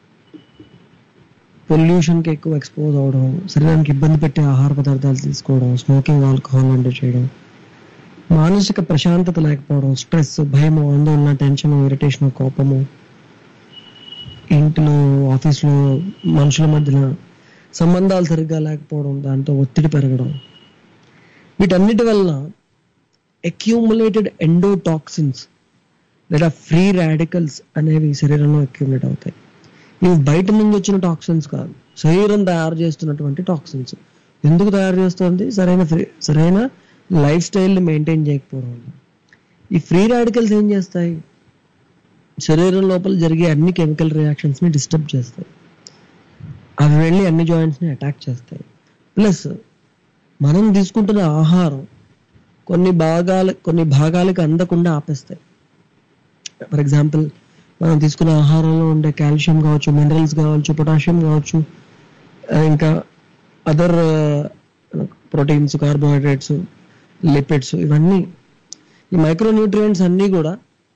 పొల్యూషన్కి ఎక్కువ ఎక్స్పోజ్ అవడం శరీరానికి ఇబ్బంది పెట్టే ఆహార పదార్థాలు తీసుకోవడం స్మోకింగ్ ఆల్కహాల్ లాంటివి చేయడం మానసిక ప్రశాంతత లేకపోవడం స్ట్రెస్ భయం ఆందోళన టెన్షన్ ఇరిటేషన్ కోపము ఇంట్లో ఆఫీస్లో మనుషుల మధ్యన సంబంధాలు సరిగ్గా లేకపోవడం దాంతో ఒత్తిడి పెరగడం వీటన్నిటి వల్ల అక్యూములేటెడ్ ఎండోటాక్సిన్స్ లేదా ఫ్రీ రాడికల్స్ అనేవి శరీరంలో అక్యూములేట్ అవుతాయి ఇవి బయట నుంచి వచ్చిన టాక్సిన్స్ కాదు శరీరం తయారు చేస్తున్నటువంటి టాక్సిన్స్ ఎందుకు తయారు చేస్తుంది సరైన ఫ్రీ- సరైన లైఫ్ స్టైల్ని మెయింటైన్ చేయకపోవడం వల్ల ఈ ఫ్రీ రాడికల్స్ ఏం చేస్తాయి శరీరం లోపల జరిగే అన్ని కెమికల్ రియాక్షన్స్ ని డిస్టర్బ్ చేస్తాయి అవి వెళ్ళి అన్ని జాయింట్స్ ని అటాక్ చేస్తాయి ప్లస్ మనం తీసుకుంటున్న ఆహారం కొన్ని భాగాల కొన్ని భాగాలకు అందకుండా ఆపేస్తాయి ఫర్ ఎగ్జాంపుల్ మనం తీసుకున్న ఆహారంలో ఉండే కాల్షియం కావచ్చు మినరల్స్ కావచ్చు పొటాషియం కావచ్చు ఆ, ఇంకా అదర్ ప్రోటీన్స్ కార్బోహైడ్రేట్స్ లిపిడ్స్ ఇవన్నీ ఈ మైక్రో న్యూట్రియంట్స్ అన్నీ కూడా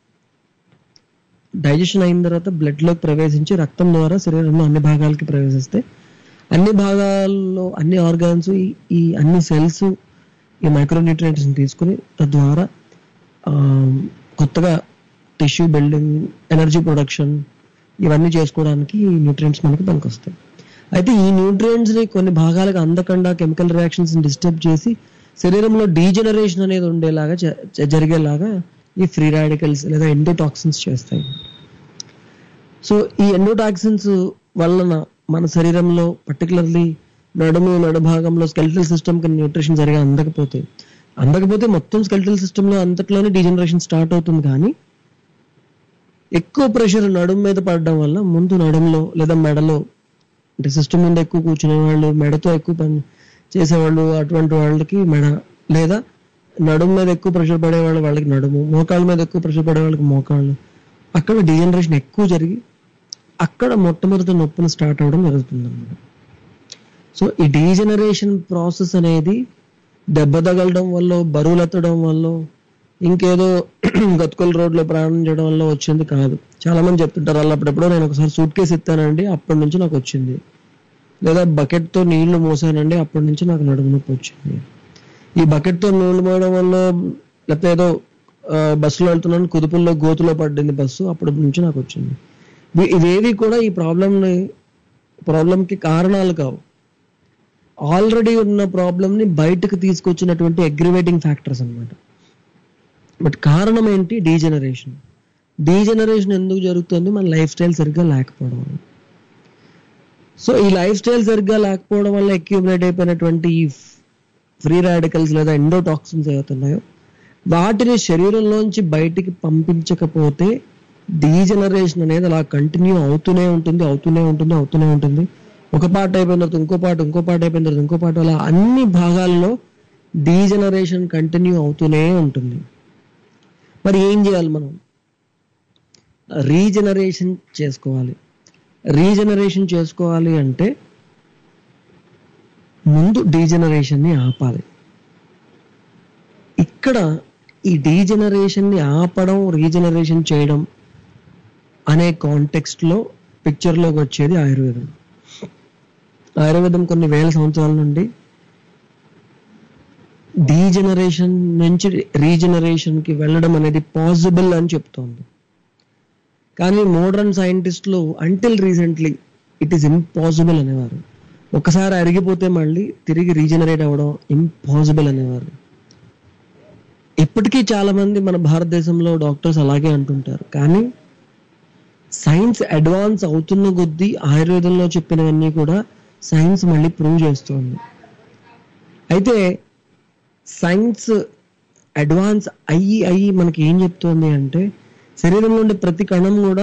డైజెషన్ అయిన తర్వాత బ్లడ్ లోకి ప్రవేశించి రక్తం ద్వారా శరీరంలో అన్ని భాగాలకి ప్రవేశిస్తే అన్ని భాగాల్లో అన్ని ఆర్గాన్స్ ఈ అన్ని సెల్స్ ఈ మైక్రో న్యూట్రియంట్స్ తీసుకుని తద్వారా ఆ, కొత్తగా టిష్యూ బిల్డింగ్ ఎనర్జీ ప్రొడక్షన్ ఇవన్నీ చేసుకోవడానికి ఈ న్యూట్రియంట్స్ మనకి పనికొస్తాయి అయితే ఈ న్యూట్రియంట్స్ ని కొన్ని భాగాలకు అందకుండా కెమికల్ రియాక్షన్స్ డిస్టర్బ్ చేసి శరీరంలో డీజనరేషన్ అనేది ఉండేలాగా జ- జ- జరిగేలాగా ఈ ఫ్రీ రాడికల్స్ లేదా ఎండోటాక్సిన్స్ చేస్తాయి సో ఈ ఎండోటాక్సిన్స్ వలన మన శరీరంలో పర్టికులర్లీ నడుము నడుభాగంలో స్కెల్టల్ సిస్టమ్ కి న్యూట్రిషన్ సరిగా అందకపోతే అందకపోతే మొత్తం స్కెల్టల్ సిస్టమ్ లో అంతట్లోనే డీజనరేషన్ స్టార్ట్ అవుతుంది కానీ ఎక్కువ ప్రెషర్ నడుము మీద పడడం వల్ల ముందు నడుములో లేదా మెడలో అంటే సిస్టమ్ మీద ఎక్కువ కూర్చునే వాళ్ళు మెడతో ఎక్కువ పని చేసేవాళ్ళు అటువంటి వాళ్ళకి మెడ లేదా నడుము మీద ఎక్కువ ప్రెషర్ పడే వాళ్ళు వాళ్ళకి నడుము మోకాళ్ళ మీద ఎక్కువ ప్రెషర్ పడే వాళ్ళకి మోకాళ్ళు అక్కడ డీజనరేషన్ ఎక్కువ జరిగి అక్కడ మొట్టమొదటి నొప్పిని స్టార్ట్ అవ్వడం జరుగుతుంది అన్నమాట సో ఈ డీజనరేషన్ ప్రాసెస్ అనేది దెబ్బ తగలడం వల్ల బరువులు ఎత్తడం వల్ల ఇంకేదో గతుకుల రోడ్లో ప్రయాణం చేయడం వల్ల వచ్చింది కాదు చాలా మంది చెప్తుంటారు వాళ్ళు అప్పుడెప్పుడో నేను ఒకసారి సూట్ కేసు ఎత్తానండి అప్పటి నుంచి నాకు వచ్చింది లేదా bucket తో నీళ్లు మోసానండి అప్పటి నుంచి నాకు నడుము నొప్పి వచ్చింది ఈ bucket తో నీళ్లు మోయడం వల్ల లేకపోతే ఏదో ఆ, బస్సులో వెళ్తున్నాను కుదుపుల్లో గోతులో పడింది బస్సు అప్పటి నుంచి నాకు వచ్చింది ఇవి- ఇవేవి కూడా ఈ ప్రాబ్లంని ప్రాబ్లంకి కారణాలు కావు ఆల్రెడీ ఉన్న ప్రాబ్లమ్ ని బయటకు తీసుకొచ్చినటువంటి అగ్రివేటింగ్ ఫ్యాక్టర్స్ అన్నమాట బట్ కారణం ఏంటి డీజనరేషన్ డీజనరేషన్ ఎందుకు జరుగుతుంది మన లైఫ్ స్టైల్ సరిగ్గా లేకపోవడం వల్ల సో ఈ లైఫ్ స్టైల్ సరిగ్గా లేకపోవడం వల్ల అక్యూములేట్ అయిపోయినటువంటి ఈ ఫ్రీ రాడికల్స్ లేదా ఎండోటాక్సిన్స్ ఏవైతున్నాయో వాటిని శరీరంలోంచి బయటికి పంపించకపోతే డీజనరేషన్ అనేది అలా కంటిన్యూ అవుతూనే ఉంటుంది అవుతూనే ఉంటుంది అవుతూనే ఉంటుంది ఒక పార్ట్ అయిపోయిన తర్వాత ఇంకో పార్ట్ ఇంకో పార్ట్ అయిపోయిన తర్వాత ఇంకో పార్ట్ అలా అన్ని భాగాల్లో డీజనరేషన్ కంటిన్యూ అవుతూనే ఉంటుంది మరి ఏం చేయాలి మనం రీజనరేషన్ చేసుకోవాలి రీజనరేషన్ చేసుకోవాలి అంటే ముందు డీజనరేషన్ ని ఆపాలి ఇక్కడ ఈ డీజనరేషన్ ని ఆపడం రీజనరేషన్ చేయడం అనే కాంటెక్స్ట్ లో పిక్చర్ లోకి వచ్చేది ఆయుర్వేదం ఆయుర్వేదం కొన్ని వేల సంవత్సరాల నుండి డీజనరేషన్ నుంచి రీజనరేషన్ కి వెళ్ళడం అనేది పాసిబుల్ అని చెప్తోంది కానీ మోడర్న్ సైంటిస్టులు until recently it is impossible అనేవారు ఒకసారి అరిగిపోతే మళ్ళీ తిరిగి రీజనరేట్ అవ్వడం ఇంపాసిబుల్ అనేవారు ఇప్పటికీ చాలా మంది మన భారతదేశంలో డాక్టర్స్ అలాగే అంటుంటారు కానీ సైన్స్ అడ్వాన్స్ అవుతున్న కొద్దీ ఆయుర్వేదంలో చెప్పినవన్నీ కూడా సైన్స్ మళ్ళీ ప్రూవ్ చేస్తుంది అయితే సైన్స్ అడ్వాన్స్ అయ్యి అయ్యి మనకి ఏం చెప్తోంది అంటే శరీరంలో ఉండే ప్రతి కణం కూడా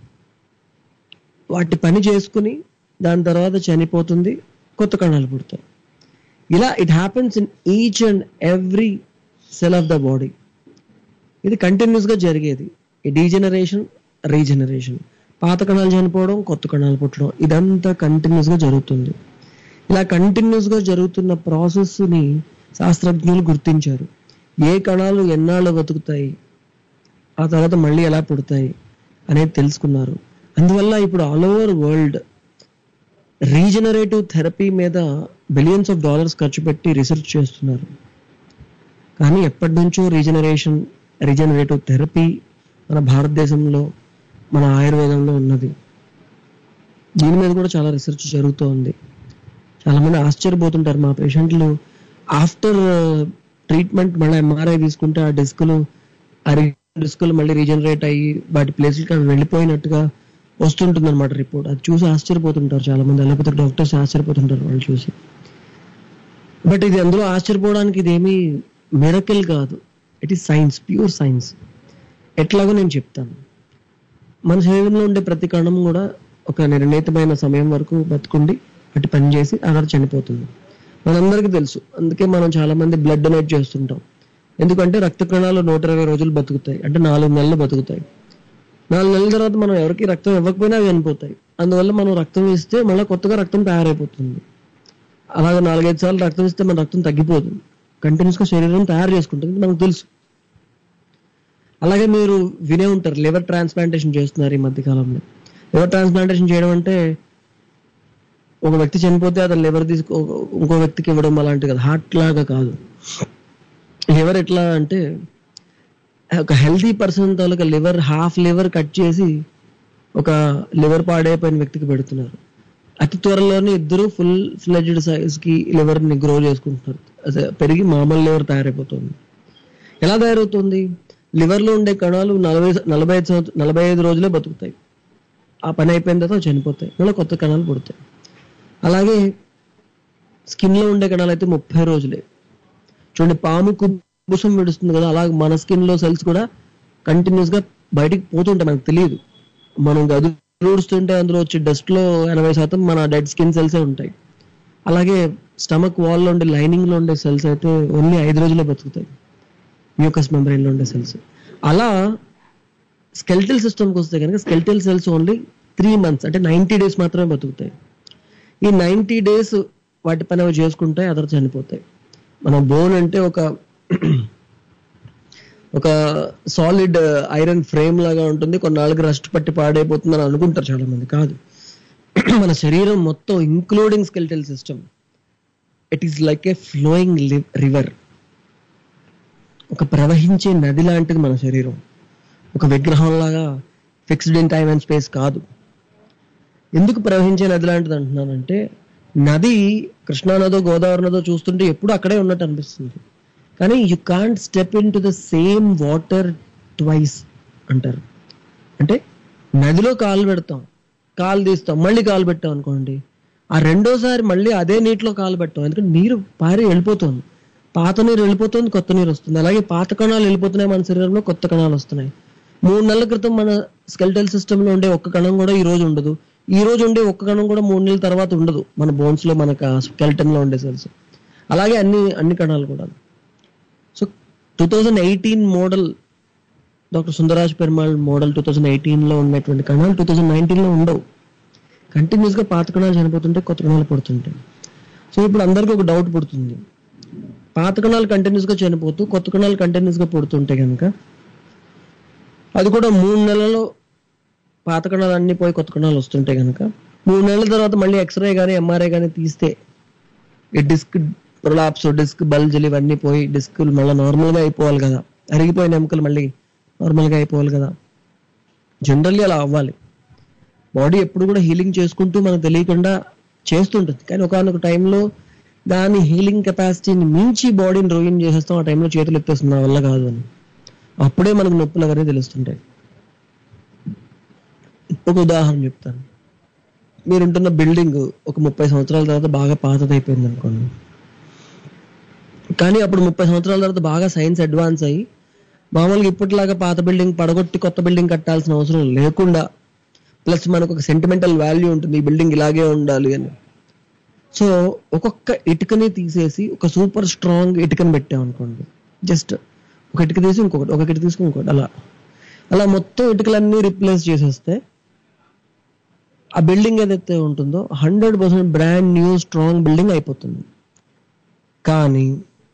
వాటి పని చేసుకుని దాని తర్వాత చనిపోతుంది కొత్త కణాలు పుడతాయి ఇలా it happens in each and every cell of the body ఇది కంటిన్యూస్ గా జరిగేది ఈ డీజనరేషన్ రీజనరేషన్ పాత కణాలు చనిపోవడం కొత్త కణాలు పుట్టడం ఇదంతా కంటిన్యూస్ గా జరుగుతుంది ఇలా కంటిన్యూస్ గా జరుగుతున్న ప్రాసెస్ ని శాస్త్రజ్ఞులు గుర్తించారు ఏ కణాలు ఎన్నాళ్ళు బతుకుతాయి ఆ తర్వాత మళ్ళీ ఎలా పుడతాయి అనేది తెలుసుకున్నారు అందువల్ల ఇప్పుడు all over world regenerative therapy మీద బిలియన్స్ ఆఫ్ డాలర్స్ ఖర్చు పెట్టి రీసెర్చ్ చేస్తున్నారు కానీ ఎప్పటి నుంచో రీజనరేషన్ రీజనరేటివ్ థెరపీ మన భారతదేశంలో మన ఆయుర్వేదంలో ఉన్నది దీని మీద కూడా చాలా రీసెర్చ్ జరుగుతోంది చాలా మంది ఆశ్చర్యపోతుంటారు మా పేషెంట్లు ఆఫ్టర్ ట్రీట్మెంట్ మళ్ళీ ఎంఆర్ఐ తీసుకుంటే ఆ డిస్కులు ఆ డిస్కులు మళ్ళీ రీజనరేట్ అయ్యి వాటి ప్లేస్లకి అవి వెళ్ళిపోయినట్టుగా వస్తుంటుంది అనమాట రిపోర్ట్ అది చూసి ఆశ్చర్యపోతుంటారు చాలా మంది లేకపోతే డాక్టర్స్ ఆశ్చర్యపోతుంటారు వాళ్ళు చూసి బట్ ఇది అందులో ఆశ్చర్యపోవడానికి ఇదేమీ మిరకిల్ కాదు it is science pure science ఎట్లాగో నేను చెప్తాను మన శరీరంలో ఉండే ప్రతి కణం కూడా ఒక నిర్ణీతమైన సమయం వరకు బతుకుండి అటు పని చేసి ఆ తర్వాత చనిపోతుంది మనందరికీ తెలుసు అందుకే మనం చాలా మంది బ్లడ్ డొనేట్ చేస్తుంటాం ఎందుకంటే రక్త కణాలు నూట ఇరవై రోజులు బతుకుతాయి అంటే నాలుగు నెలలు బతుకుతాయి నాలుగు నెలల తర్వాత మనం ఎవరికి రక్తం ఇవ్వకపోయినా అవి చనిపోతాయి అందువల్ల మనం రక్తం ఇస్తే మళ్ళీ కొత్తగా రక్తం తయారైపోతుంది అలాగే నాలుగైదు సార్లు రక్తం ఇస్తే మన రక్తం తగ్గిపోతుంది కంటిన్యూస్ గా శరీరం తయారు చేసుకుంటుంది ఇది మనకు తెలుసు అలాగే మీరు వినే ఉంటారు లివర్ ట్రాన్స్ప్లాంటేషన్ చేస్తున్నారు ఈ మధ్య కాలంలో లివర్ ట్రాన్స్ప్లాంటేషన్ చేయడం అంటే ఒక వ్యక్తి చనిపోతే అతను లివర్ తీసుకో ఇంకో వ్యక్తికి ఇవ్వడం అలాంటి కదా హార్ట్ లాగా కాదు లివర్ ఎట్లా అంటే ఒక హెల్తీ పర్సన్ తాలూకా లివర్ హాఫ్ లివర్ కట్ చేసి ఒక లివర్ పాడైపోయిన వ్యక్తికి పెడుతున్నారు అతి త్వరలోనే ఇద్దరు ఫుల్ ఫ్లెడ్జ్డ్ సైజ్ కి లివర్ ని గ్రో చేసుకుంటున్నారు అదే పెరిగి మామూలు లివర్ తయారైపోతుంది ఎలా తయారవుతుంది లివర్ లో ఉండే కణాలు నలభై నలభై ఐదు సంవత్సరం నలభై ఐదు రోజులే బతుకుతాయి ఆ పని అయిపోయిన తర్వాత అవి చనిపోతాయి మళ్ళీ కొత్త కణాలు పుడతాయి అలాగే స్కిన్ లో ఉండే కణాలు అయితే ముప్పై రోజులే చూడండి పాము కుబుసం విడుస్తుంది కదా అలాగే మన స్కిన్ లో సెల్స్ కూడా కంటిన్యూస్ గా బయటికి పోతుంటాయి మనకు తెలియదు మనం గది ఊడుస్తుంటే అందులో వచ్చే డస్ట్ లో ఎనభై శాతం మన డెడ్ స్కిన్ సెల్సే ఉంటాయి అలాగే స్టమక్ వాల్ లో ఉండే లైనింగ్ లో ఉండే సెల్స్ అయితే ఓన్లీ ఐదు రోజులే బతుకుతాయి మ్యూకస్ మెంబ్రెయిన్ లో ఉండే సెల్స్ అలా స్కెల్టల్ సిస్టమ్కి వస్తే కనుక skeletal cells only three months అంటే నైంటీ డేస్ మాత్రమే బతుకుతాయి ఈ నైంటీ డేస్ వాటి పని అవి చేసుకుంటాయి అదర్ చనిపోతాయి మన బోన్ అంటే ఒక ఒక సాలిడ్ ఐరన్ ఫ్రేమ్ లాగా ఉంటుంది కొన్నాళ్ళకి రస్ట్ పట్టి పాడైపోతుందని అనుకుంటారు చాలా మంది కాదు మన శరీరం మొత్తం including skeletal system it is like a flowing river ఒక ప్రవహించే నది లాంటిది మన శరీరం ఒక విగ్రహం లాగా fixed in time and space కాదు ఎందుకు ప్రవహించే నది లాంటిది అంటున్నానంటే నది కృష్ణా నదో గోదావరి నదో చూస్తుంటే ఎప్పుడు అక్కడే ఉన్నట్టు అనిపిస్తుంది కానీ you can't step into the same water twice అంటారు అంటే నదిలో కాలు పెడతాం కాలు తీస్తాం మళ్ళీ కాలు పెట్టాం అనుకోండి ఆ రెండోసారి మళ్ళీ అదే నీటిలో కాలు పెట్టాం ఎందుకంటే నీరు పారి వెళ్ళిపోతుంది పాత నీరు వెళ్ళిపోతుంది కొత్త నీరు వస్తుంది అలాగే పాత కణాలు వెళ్ళిపోతున్నాయి మన శరీరంలో కొత్త కణాలు వస్తున్నాయి మూడు నెలల క్రితం మన స్కెల్టల్ సిస్టమ్ లో ఉండే ఒక్క కణం కూడా ఈ రోజు ఉండదు ఈ రోజు ఉండే ఒక్క కణం కూడా మూడు నెలల తర్వాత ఉండదు మన బోన్స్ లో మనకు స్కెల్టన్ లో ఉండే సెల్స్ అలాగే అన్ని అన్ని కణాలు కూడా so two thousand eighteen model doctor Sundaraj Perumal model two thousand eighteen లో ఉన్నటువంటి కణాలు టూ థౌజండ్ నైన్టీన్ లో ఉండవు కంటిన్యూస్ గా పాత కణాలు చనిపోతుంటే కొత్త కణాలు పడుతుంటాయి సో ఇప్పుడు అందరికీ ఒక డౌట్ పుడుతుంది పాత కణాలు కంటిన్యూస్ గా చనిపోతూ కొత్త కణాలు కంటిన్యూస్ గా పుడుతుంటే కనుక అది కూడా మూడు నెలల్లో పాత కణాలు అన్ని పోయి కొత్త కణాలు వస్తుంటే కనుక మూడు నెలల తర్వాత మళ్ళీ ఎక్స్రే కానీ ఎంఆర్ఐ కానీ తీస్తే ఈ డిస్క్ ప్రొలాప్స్ డిస్క్ బల్జలు ఇవన్నీ పోయి డిస్క్ మళ్ళీ నార్మల్ గా అయిపోవాలి కదా అరిగిపోయిన ఎముకలు మళ్ళీ నార్మల్ గా అయిపోవాలి కదా జనరల్లీ అలా అవ్వాలి బాడీ ఎప్పుడు కూడా హీలింగ్ చేసుకుంటూ మనకు తెలియకుండా చేస్తుంటుంది కానీ ఒకనొక టైంలో దాని హీలింగ్ కెపాసిటీని మించి బాడీని రొయిన్ చేసేస్తాం ఆ టైంలో చేతులు ఎత్తేస్తుంది నా వల్ల కాదు అని అప్పుడే మనకు నొప్పులు అవన్నీ తెలుస్తుంటాయి ఒక ఉదాహరణ చెప్తాను మీరుంటున్న బిల్డింగ్ ఒక ముప్పై సంవత్సరాల తర్వాత బాగా పాతదైపోయింది అనుకోండి కానీ అప్పుడు ముప్పై సంవత్సరాల తర్వాత బాగా సైన్స్ అడ్వాన్స్ అయ్యి మామూలుగా ఇప్పటిలాగా పాత బిల్డింగ్ పడగొట్టి కొత్త బిల్డింగ్ కట్టాల్సిన అవసరం లేకుండా ప్లస్ మనకు ఒక సెంటిమెంటల్ వాల్యూ ఉంటుంది ఈ బిల్డింగ్ ఇలాగే ఉండాలి అని సో ఒక్కొక్క ఇటుకని తీసేసి ఒక సూపర్ స్ట్రాంగ్ ఇటుకని పెట్టాం అనుకోండి జస్ట్ ఒక ఇటుక తీసి ఇంకొకటి ఒక ఇటుక తీసుకుని ఇంకొకటి అలా అలా మొత్తం ఇటుకలన్నీ రిప్లేస్ చేసేస్తే ఆ బిల్డింగ్ ఏదైతే ఉంటుందో hundred percent brand new strong building అయిపోతుంది కానీ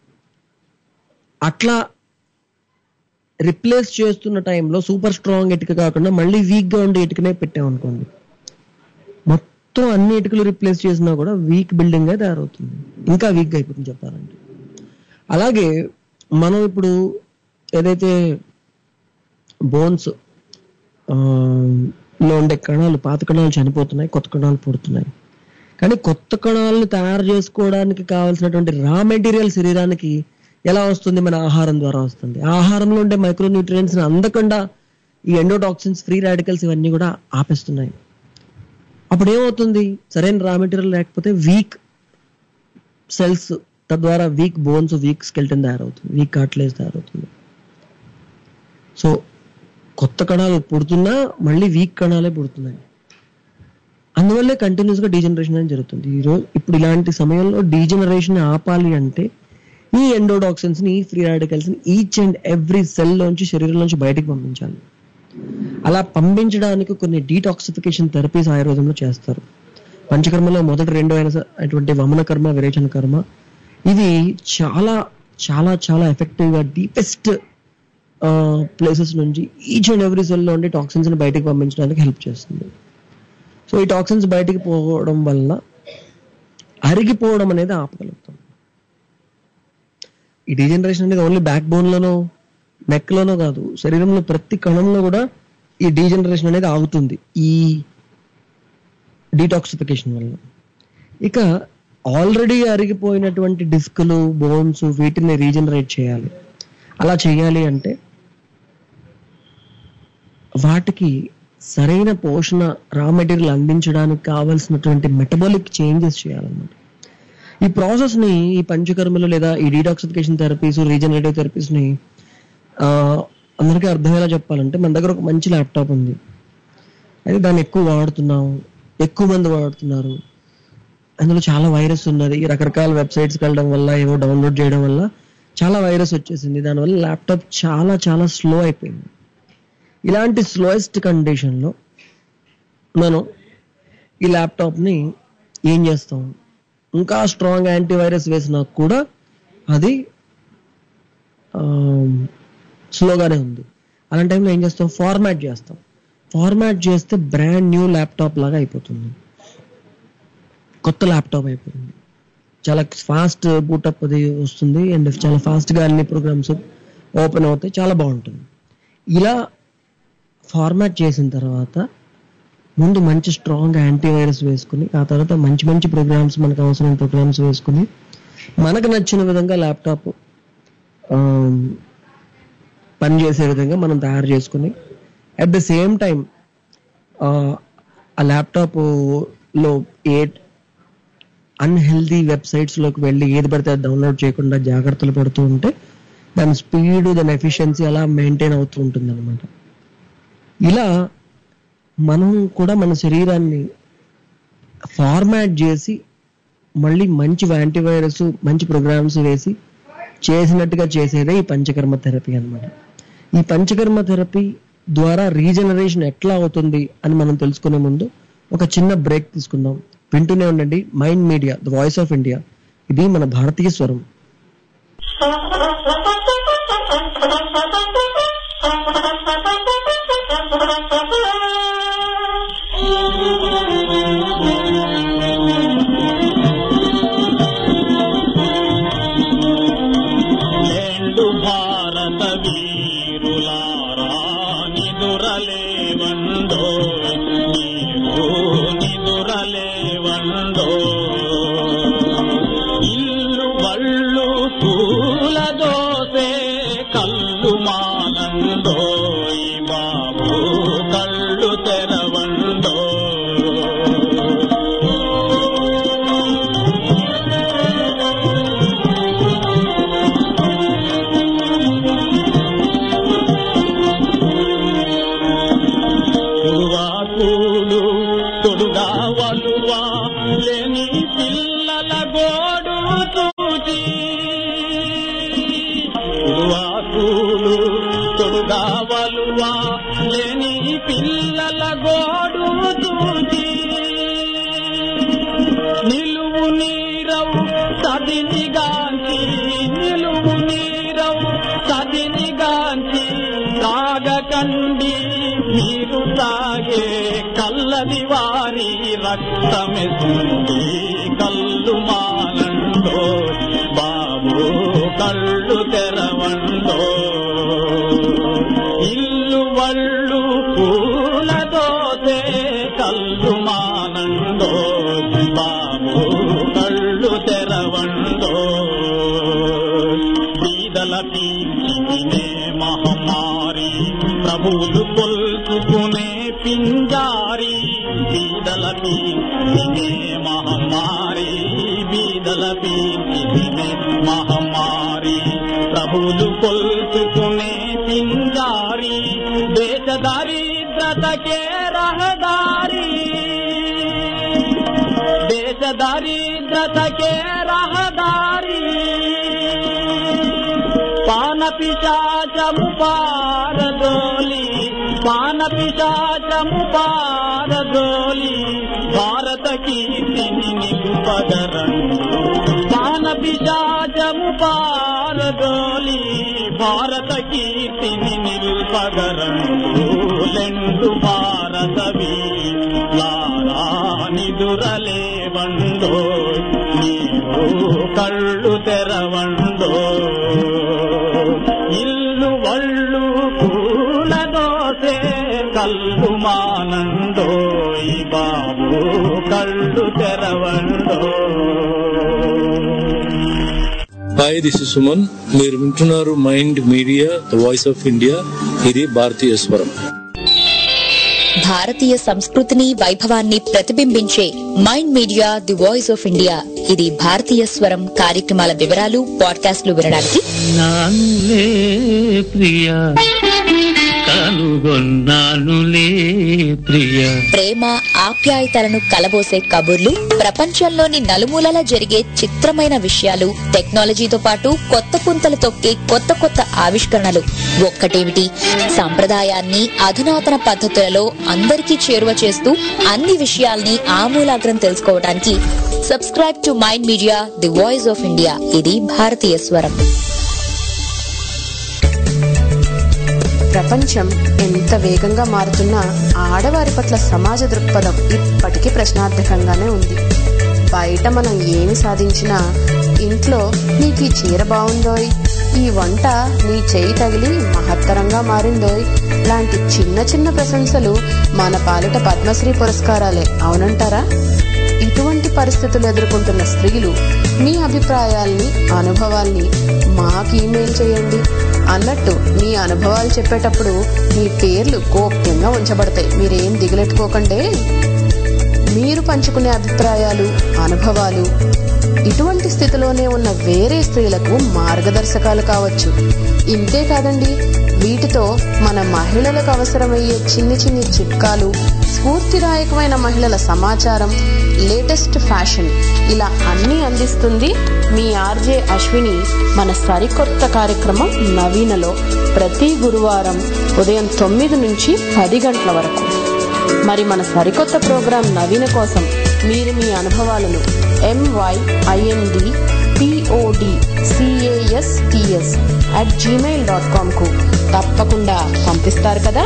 అట్లా రిప్లేస్ చేస్తున్న టైంలో సూపర్ స్ట్రాంగ్ ఇటుక కాకుండా మళ్ళీ వీక్ గా ఉండే ఇటుకనే పెట్టామనుకోండి మొత్తం అన్ని ఇటుకలు రిప్లేస్ చేసినా కూడా వీక్ బిల్డింగ్ గా తయారవుతుంది ఇంకా వీక్ గా అయిపోతుంది చెప్పాలంటే అలాగే మనం ఇప్పుడు ఏదైతే బోన్స్ లో ఉండే కణాలు పాత కణాలు చనిపోతున్నాయి కొత్త కణాలు పుడుతున్నాయి కానీ కొత్త కణాలను తయారు చేసుకోవడానికి కావాల్సినటువంటి రా మెటీరియల్ శరీరానికి ఎలా వస్తుంది మన ఆహారం ద్వారా వస్తుంది ఆ ఆహారంలో ఉండే మైక్రో న్యూట్రియంట్స్ అందకుండా ఈ ఎండోటాక్సిన్స్ ఫ్రీ రాడికల్స్ ఇవన్నీ కూడా ఆపేస్తున్నాయి అప్పుడు ఏమవుతుంది సరైన రా మెటీరియల్ లేకపోతే వీక్ సెల్స్ తద్వారా వీక్ బోన్స్ వీక్ స్కెల్టన్ తయారవుతుంది వీక్ కార్ట్లేజ్ తయారవుతుంది సో కొత్త కణాలు పుడుతున్నా మళ్ళీ వీక్ కణాలే పుడుతున్నాయి అందువల్లే కంటిన్యూస్ గా డీజనరేషన్ అనేది జరుగుతుంది ఈరోజు ఇప్పుడు ఇలాంటి సమయంలో డీజనరేషన్ ఆపాలి అంటే ఈ ఎండోడాక్సిన్స్ ని ఈ ఫ్రీ రాడికల్స్ ని ఈచ్ అండ్ ఎవ్రీ సెల్ లోంచి శరీరం నుంచి బయటకు పంపించాలి అలా పంపించడానికి కొన్ని డీటాక్సిఫికేషన్ థెరపీస్ ఆయుర్వేదంలో చేస్తారు పంచకర్మలో మొదటి రెండు అయిన స- అటువంటి వమన కర్మ విరేచన కర్మ ఇది చాలా చాలా చాలా ఎఫెక్టివ్ గా డీపెస్ట్ ప్లేసెస్ నుంచి ఈచ్ అండ్ ఎవ్రీ సెల్ లో ఉండే టాక్సిన్స్ ని బయటకు పంపించడానికి హెల్ప్ చేస్తుంది సో ఈ టాక్సిన్స్ బయటికి పోవడం వల్ల అరిగిపోవడం అనేది ఆపగలుగుతాం ఈ డీజనరేషన్ అనేది ఓన్లీ బ్యాక్ బోన్ లోనో నెక్ లోనో కాదు శరీరంలో ప్రతి కణంలో కూడా ఈ డీజనరేషన్ అనేది ఆగుతుంది ఈ డీటాక్సిఫికేషన్ వల్ల ఇక ఆల్రెడీ అరిగిపోయినటువంటి డిస్కులు బోన్స్ వీటిని రీజనరేట్ చేయాలి అలా చేయాలి అంటే వాటికి సరైన పోషణ రా మెటీరియల్ అందించడానికి కావాల్సినటువంటి మెటబాలిక్ చేంజెస్ చేయాలన్నమాట ఈ ప్రాసెస్ ని ఈ పంచకర్మలు లేదా ఈ డీటాక్సిఫికేషన్ థెరపీస్ రీజనరేటివ్ థెరపీస్ ని ఆ, అందరికీ అర్థమయ్యేలా చెప్పాలంటే మన దగ్గర ఒక మంచి ల్యాప్టాప్ ఉంది అయితే దాన్ని ఎక్కువ వాడుతున్నాం ఎక్కువ మంది వాడుతున్నారు అందులో చాలా వైరస్ ఉన్నది ఈ రకరకాల వెబ్సైట్స్ వెళ్ళడం వల్ల ఏవో డౌన్లోడ్ చేయడం వల్ల చాలా వైరస్ వచ్చేసింది దానివల్ల ల్యాప్టాప్ చాలా చాలా స్లో అయిపోయింది ఇలాంటి స్లోయెస్ట్ కండిషన్లో మనం ఈ ల్యాప్టాప్ని ఏం చేస్తాం ఇంకా స్ట్రాంగ్ యాంటీవైరస్ వేసినా కూడా అది స్లోగానే ఉంది అలాంటి టైంలో ఏం చేస్తాం ఫార్మాట్ చేస్తాం ఫార్మాట్ చేస్తే బ్రాండ్ న్యూ ల్యాప్టాప్ లాగా అయిపోతుంది కొత్త ల్యాప్టాప్ అయిపోయింది చాలా ఫాస్ట్ బూటప్ అది వస్తుంది అండ్ చాలా ఫాస్ట్గా అన్ని ప్రోగ్రామ్స్ ఓపెన్ అవుతాయి చాలా బాగుంటుంది ఇలా ఫార్మాట్ చేసిన తర్వాత ముందు మంచి స్ట్రాంగ్ యాంటీవైరస్ వేసుకుని ఆ తర్వాత మంచి మంచి ప్రోగ్రామ్స్ మనకు అవసరమైన ప్రోగ్రామ్స్ వేసుకుని మనకు నచ్చిన విధంగా ల్యాప్టాప్ పనిచేసే విధంగా మనం తయారు చేసుకుని అట్ ద సేమ్ టైం ఆ ల్యాప్టాప్ లో ఏ అన్హెల్దీ వెబ్సైట్స్ లోకి వెళ్ళి ఏది పడితే అది డౌన్లోడ్ చేయకుండా జాగ్రత్తలు పడుతూ ఉంటే దాని స్పీడ్ దాని ఎఫిషియన్సీ అలా మెయింటైన్ అవుతూ ఉంటుంది అనమాట ఇలా మనం కూడా మన శరీరాన్ని ఫార్మాట్ చేసి మళ్ళీ మంచి యాంటీవైరస్ మంచి ప్రోగ్రామ్స్ వేసి చేసినట్టుగా చేసేదే ఈ పంచకర్మ థెరపీ అన్నమాట ఈ పంచకర్మ థెరపీ ద్వారా రీజనరేషన్ ఎట్లా అవుతుంది అని మనం తెలుసుకునే ముందు ఒక చిన్న బ్రేక్ తీసుకుందాం వింటూనే ఉండండి mind media the voice of India ఇది మన భారతీయ స్వరం లేండు భారత వీరులారా నిదురలేవండో మీరు నిదురలేవండో ఇల్లు వళ్ళు పూల దోసే కళ్ళు మానండో ఈ బాబు కళ్ళు తెరవండో పురువా పూలు తొడుగా వలువా లేని పిల్లల గోడు చూచి పురువా పూలు తొడుగా వలువా లేని పిల్లల గోడు చూచి నిలువు నీరవు సదినిగాంచి నిలువు నీరవు సదినిగాంచి తాగకండి మీరు తాగే కల్లది వారి రక్తమెస్తుంది కళ్ళు మానండో బాబు కళ్ళు తెరవండో ఇల్లు వళ్ళు పూల దోసే కళ్ళు మానండో బాబు కళ్ళు తెరవండో బీదల పీల్చి తినే మహమ్మారి ప్రభువులు కొల్చుకునే పింజారి బీదల పీల్చి తినే మహమ్మారి బీదల పీల్చి తినే మహమ్మారి ప్రభువులు కొల్చుకునే పింజారి దేశ దారిద్రతకే రహదారి దేశ దారిద్రతకే రహదారి పాన పిశాచము పారదోలి పాన పిశాచము పారదోలి భారత కీర్తిని నిలుపగరండు పాన పిశాచము పారదోలి భారత కీర్తిని నిలుపగరండు లెండు భారత వీలారా నిదురలేవండో నీవు కళ్ళు తెరవండో ఇల్లు వళ్ళు పూల దోసే కళ్ళు మానండో ఈ బాబు కళ్ళు తెరవండో హాయ్ దిస్ ఇస్ సుమన్ మీరు వింటున్నారు mind media the voice of India ఇది భారతీయ స్వరం భారతీయ సంస్కృతిని వైభవాన్ని ప్రతిబింబించే mind media the voice of India ఇది భారతీయ స్వరం కార్యక్రమాల వివరాలు పాడ్కాస్ట్లు వినడానికి నానులే ప్రియా కనుగొన్నానులే ప్రియా ప్రేమ ఆప్యాయతలను కలబోసే కబుర్లు ప్రపంచంలోని నలుమూలల జరిగే చిత్రమైన విషయాలు టెక్నాలజీతో పాటు కొత్త పుంతలు తొక్కే కొత్త కొత్త ఆవిష్కరణలు ఒక్కటేమిటి సంప్రదాయాన్ని అధునాతన పద్ధతులలో అందరికీ చేరువ చేస్తూ అన్ని విషయాల్ని ఆమూలాగ్రం తెలుసుకోవడానికి subscribe to mind media the voice of India ఇది భారతీయ స్వరం ప్రపంచం ఎంత వేగంగా మారుతున్నా ఆడవారి పట్ల సమాజ దృక్పథం ఇప్పటికీ ప్రశ్నార్థకంగానే ఉంది బయట మనం ఏమి సాధించినా ఇంట్లో నీకు ఈ చీర బాగుందోయ్ ఈ వంట నీ చేయి తగిలి మహత్తరంగా మారిందోయ్ లాంటి చిన్న చిన్న ప్రశంసలు మన పాలిట పద్మశ్రీ పురస్కారాలే అవునంటారా ఇటువంటి పరిస్థితులు ఎదుర్కొంటున్న స్త్రీలు మీ అభిప్రాయాల్ని అనుభవాల్ని మాకు ఇమెయిల్ చేయండి అన్నట్టు మీ అనుభవాలు చెప్పేటప్పుడు మీ పేర్లు గోప్యంగా ఉంచబడతాయి మీరేం దిగులెట్టుకోకండి మీరు పంచుకునే అభిప్రాయాలు అనుభవాలు ఇటువంటి స్థితిలోనే ఉన్న వేరే స్త్రీలకు మార్గదర్శకాలు కావచ్చు ఇంతే కాదండి వీటితో మన మహిళలకు అవసరమయ్యే చిన్ని చిన్ని చిట్కాలు స్ఫూర్తిదాయకమైన మహిళల సమాచారం లేటెస్ట్ ఫ్యాషన్ ఇలా అన్నీ అందిస్తుంది మీ ఆర్జే అశ్విని మన సరికొత్త కార్యక్రమం నవీనలో ప్రతి గురువారం ఉదయం తొమ్మిది నుంచి పది గంటల వరకు మరి మన సరికొత్త ప్రోగ్రాం నవీన కోసం మీరు మీ అనుభవాలను M Y I N D P O D C A S T S at Gmail dot కామ్కు తప్పకుండా పంపిస్తారు కదా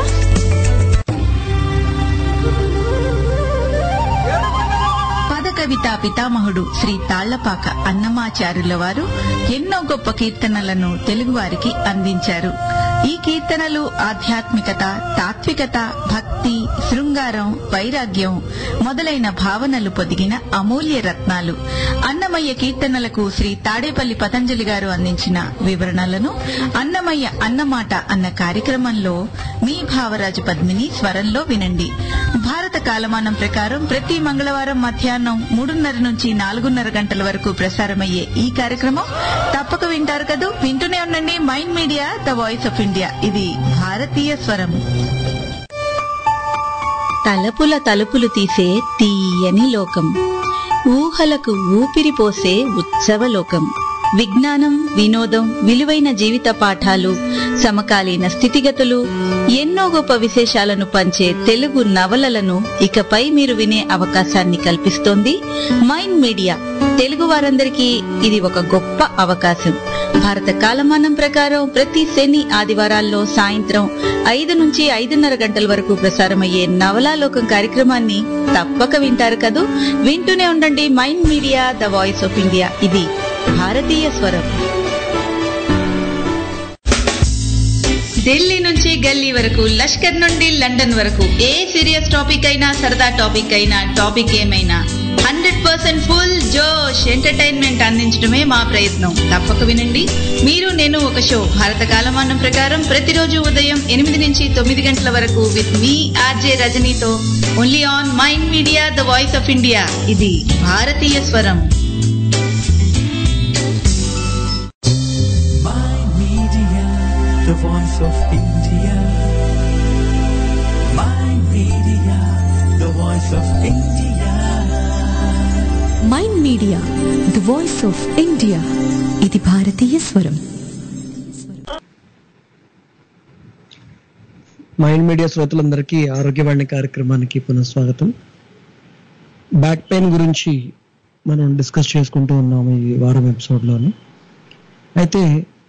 పద కవితా పితామహుడు శ్రీ తాళ్లపాక అన్నమాచారుల వారు ఎన్నో గొప్ప కీర్తనలను తెలుగువారికి అందించారు ఈ కీర్తనలు ఆధ్యాత్మికత తాత్వికత భక్తి శృంగారం వైరాగ్యం మొదలైన భావనలు పొదిగిన అమూల్య రత్నాలు అన్నమయ్య కీర్తనలకు శ్రీ తాడేపల్లి పతంజలి గారు అందించిన వివరణలను అన్నమయ్య అన్నమాట అన్న కార్యక్రమంలో మీ భావరాజు పద్మిని స్వరంలో వినండి భారత కాలమానం ప్రకారం ప్రతి మంగళవారం మధ్యాహ్నం మూడున్నర నుంచి నాలుగున్నర గంటల వరకు ప్రసారమయ్యే ఈ కార్యక్రమం తప్పక వింటారు కదూ వింటూనే ఉండండి mind media the voice of India ఇది భారతీయ స్వరం తలపుల తలుపులు తీసే తీయని లోకం ఊహలకు ఊపిరి పోసే ఉత్సవ లోకం విజ్ఞానం వినోదం విలువైన జీవిత పాఠాలు సమకాలీన స్థితిగతులు ఎన్నో గొప్ప విశేషాలను పంచే తెలుగు నవలలను ఇకపై మీరు వినే అవకాశాన్ని కల్పిస్తోంది మైండ్ మీడియా తెలుగు వారందరికీ ఇది ఒక గొప్ప అవకాశం భారత కాలమానం ప్రకారం ప్రతి శని ఆదివారాల్లో సాయంత్రం ఐదు నుంచి ఐదున్నర గంటల వరకు ప్రసారమయ్యే నవలాలోకం కార్యక్రమాన్ని తప్పక వింటారు కదూ వింటూనే ఉండండి mind media the voice of India ఇది భారతీయ స్వరం ఢిల్లీ నుంచి గల్లీ వరకు లష్కర్ నుండి లండన్ వరకు ఏ సీరియస్ టాపిక్ అయినా సరదా టాపిక్ అయినా టాపిక్ ఏమైనా హండ్రెడ్ పర్సెంట్ ఫుల్ జోష్ ఎంటర్టైన్మెంట్ అందించడమే మా ప్రయత్నం తప్పక వినండి మీరు నేను ఒక షో భారత కాలమానం ప్రకారం ప్రతిరోజు ఉదయం ఎనిమిది నుంచి తొమ్మిది గంటల వరకు విత్ మీ ఆర్జే రజనీతో only on mind media the voice of India ఇది భారతీయ స్వరం the voice of India. My media, the voice of India. Mind media the voice of India ఇది భారతీయ స్వరం మైండ్ మీడియా శ్రోతలందరికీ ఆరోగ్యవాణి కార్యక్రమానికి పునఃస్వాగతం బ్యాక్ పెయిన్ గురించి మనం డిస్కస్ చేసుకుంటూ ఉన్నాము ఈ వారం ఎపిసోడ్లోని అయితే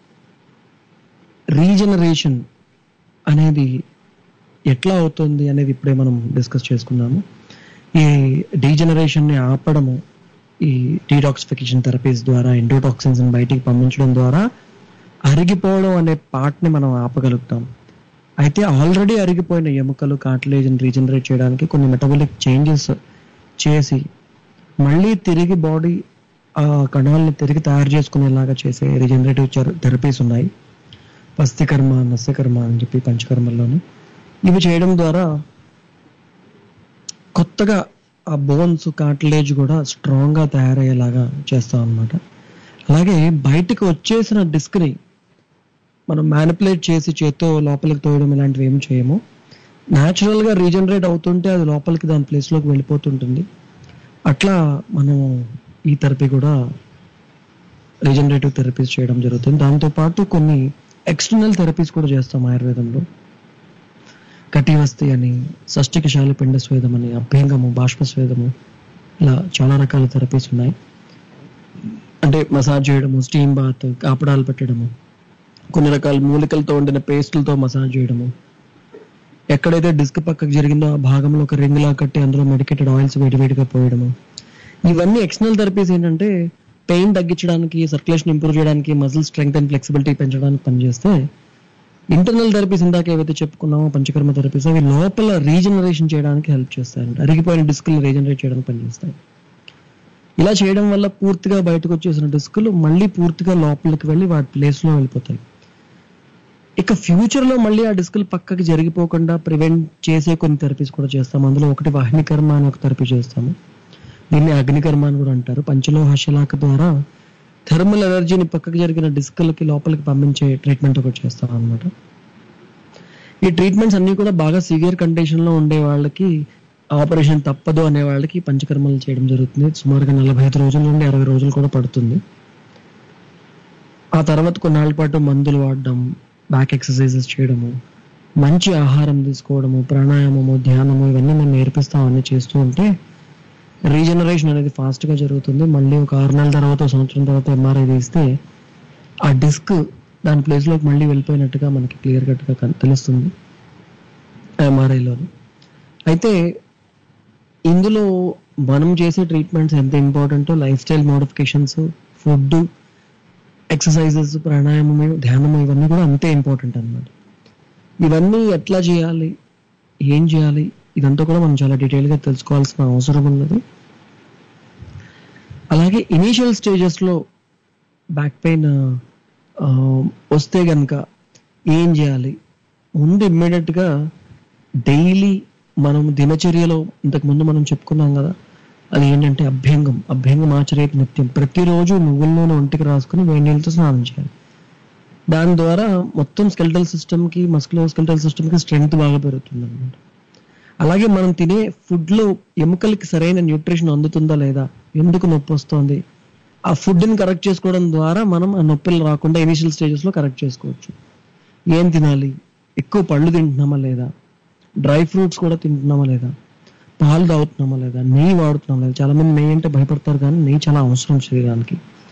రీజనరేషన్ అనేది ఎట్లా అవుతుంది అనేది ఇప్పుడే మనం డిస్కస్ చేసుకున్నాము ఈ డీజనరేషన్ని ఆపడము ఈ డీటాక్సిఫికేషన్ థెరపీస్ ద్వారా ఎండోటాక్సిన్స్ బయటికి పంపించడం ద్వారా అరిగిపోవడం అనే పార్ట్ని మనం ఆపగలుగుతాం అయితే ఆల్రెడీ అరిగిపోయిన ఎముకలు కార్టిలేజ్ని రీజనరేట్ చేయడానికి కొన్ని మెటబలిక్ చేంజెస్ చేసి మళ్ళీ తిరిగి బాడీ ఆ కణాలను తిరిగి తయారు చేసుకునేలాగా చేసే రీజనరేటివ్ థెరపీస్ ఉన్నాయి పస్తికర్మ నస్యకర్మ అని చెప్పి పంచకర్మల్లోని ఇవి చేయడం ద్వారా కొత్తగా ఆ బోన్స్ కార్టిలేజ్ కూడా స్ట్రాంగ్గా తయారయ్యేలాగా చేస్తాం అన్నమాట అలాగే బయటకు వచ్చేసిన డిస్క్ని మనం మ్యానిపులేట్ చేసి చేత్తో లోపలికి తోయడం ఇలాంటివి ఏమి చేయము న్యాచురల్గా రీజనరేట్ అవుతుంటే అది లోపలికి దాని ప్లేస్లోకి వెళ్ళిపోతుంటుంది అట్లా మనం ఈ థెరపీ కూడా రీజనరేటివ్ థెరపీస్ చేయడం జరుగుతుంది దాంతోపాటు కొన్ని ఎక్స్టర్నల్ థెరపీస్ కూడా చేస్తాం ఆయుర్వేదంలో కటివస్తి అని షష్టికశాలి పిండ స్వేదం అని అభ్యంగము బాష్పస్వేదము ఇలా చాలా రకాల థెరపీస్ ఉన్నాయి అంటే మసాజ్ చేయడము స్టీమ్ బాత్ కాపడాలు పెట్టడము కొన్ని రకాల మూలికలతో ఉండిన పేస్టులతో మసాజ్ చేయడము ఎక్కడైతే డిస్క్ పక్కకు జరిగిందో ఆ భాగంలో ఒక రింగ్ లా కట్టి అందులో మెడికేటెడ్ ఆయిల్స్ వేడివేడిగా పోయడము ఇవన్నీ ఎక్స్టర్నల్ థెరపీస్ ఏంటంటే పెయిన్ తగ్గించడానికి సర్క్యులేషన్ ఇంప్రూవ్ చేయడానికి మజిల్ స్ట్రెంగ్త్ అండ్ ఫ్లెక్సిబిలిటీ పెంచడానికి పనిచేస్తే ఇంటర్నల్ థెరపీస్ ఇందాక ఏవైతే చెప్పుకున్నామో పంచకర్మ థెరపీస్ అవి లోపల రీజనరేషన్ చేయడానికి హెల్ప్ చేస్తాయంట అరిగిపోయిన డిస్కులు రీజనరేట్ చేయడానికి పనిచేస్తాయి ఇలా చేయడం వల్ల పూర్తిగా బయటకు వచ్చేసిన డిస్కులు మళ్ళీ పూర్తిగా లోపలికి వెళ్ళి వాటి ప్లేస్లో వెళ్ళిపోతాయి ఇక ఫ్యూచర్ లో మళ్ళీ ఆ డిస్కులు పక్కకి జరిగిపోకుండా ప్రివెంట్ చేసే కొన్ని థెరపీస్ కూడా చేస్తాము అందులో ఒకటి వాహినికర్మ అని ఒక థెరపీ చేస్తాము దీన్ని అగ్నికర్మ అని కూడా అంటారు పంచలోహ శిలాక ద్వారా థర్మల్ ఎనర్జీని పక్కకి జరిగిన డిస్కులకి లోపలికి పంపించే ట్రీట్మెంట్ ఒకటి చేస్తాం అనమాట ఈ ట్రీట్మెంట్స్ అన్ని కూడా బాగా సివియర్ కండిషన్ లో ఉండే వాళ్ళకి ఆపరేషన్ తప్పదు అనే వాళ్ళకి పంచకర్మలు చేయడం జరుగుతుంది సుమారుగా నలభై ఐదు రోజుల నుండి అరవై రోజులు కూడా పడుతుంది ఆ తర్వాత కొన్నాళ్ళ పాటు మందులు వాడడం బ్యాక్ ఎక్సర్సైజెస్ చేయడము మంచి ఆహారం తీసుకోవడము ప్రాణాయామము ధ్యానము ఇవన్నీ మేము నేర్పిస్తాం అన్ని చేస్తూ ఉంటే రీజనరేషన్ అనేది ఫాస్ట్గా జరుగుతుంది మళ్ళీ ఒక ఆరు నెలల తర్వాత ఒక సంవత్సరం తర్వాత ఎంఆర్ఐ తీస్తే ఆ డిస్క్ దాని ప్లేస్లోకి మళ్ళీ వెళ్ళిపోయినట్టుగా మనకి క్లియర్ కట్గా తెలుస్తుంది ఎంఆర్ఐలో అయితే ఇందులో మనం చేసే ట్రీట్మెంట్స్ ఎంత ఇంపార్టెంటో lifestyle modifications food exercises ప్రాణాయామం ధ్యానం ఇవన్నీ కూడా అంతే ఇంపార్టెంట్ అన్నమాట ఇవన్నీ ఎట్లా చేయాలి ఏం చేయాలి ఇదంతా కూడా మనం చాలా డీటెయిల్గా తెలుసుకోవాల్సిన అవసరం ఉన్నది అలాగే ఇనీషియల్ స్టేజెస్లో బ్యాక్ పెయిన్ వస్తే కనుక ఏం చేయాలి ముందు ఇమ్మీడియట్గా డైలీ మనం దినచర్యలో ఇంతకుముందు మనం చెప్పుకున్నాం కదా అది ఏంటంటే అభ్యంగం అభ్యంగం ఆచరేత నిత్యం ప్రతిరోజు నువ్వుల నూనె ఒంటికి రాసుకుని వేడి నీళ్ళతో స్నానం చేయాలి దాని ద్వారా మొత్తం స్కెల్టల్ సిస్టమ్కి మస్కులో స్కెల్టల్ సిస్టమ్కి స్ట్రెంగ్త్ బాగా పెరుగుతుంది అనమాట అలాగే మనం తినే ఫుడ్లో ఎముకలకి సరైన న్యూట్రిషన్ అందుతుందా లేదా ఎందుకు నొప్పి వస్తుంది ఆ ఫుడ్ని కరెక్ట్ చేసుకోవడం ద్వారా మనం ఆ నొప్పులు రాకుండా ఇనిషియల్ స్టేజెస్లో కరెక్ట్ చేసుకోవచ్చు ఏం తినాలి ఎక్కువ పళ్ళు తింటున్నామా లేదా డ్రై ఫ్రూట్స్ కూడా తింటున్నామా లేదా పాలు తాగుతున్నామా లేదా నెయ్యి వాడుతున్నామా లేదా చాలా మంది నెయ్యి అంటే భయపడతారు కానీ నెయ్యి చాలా అవసరం శరీరానికి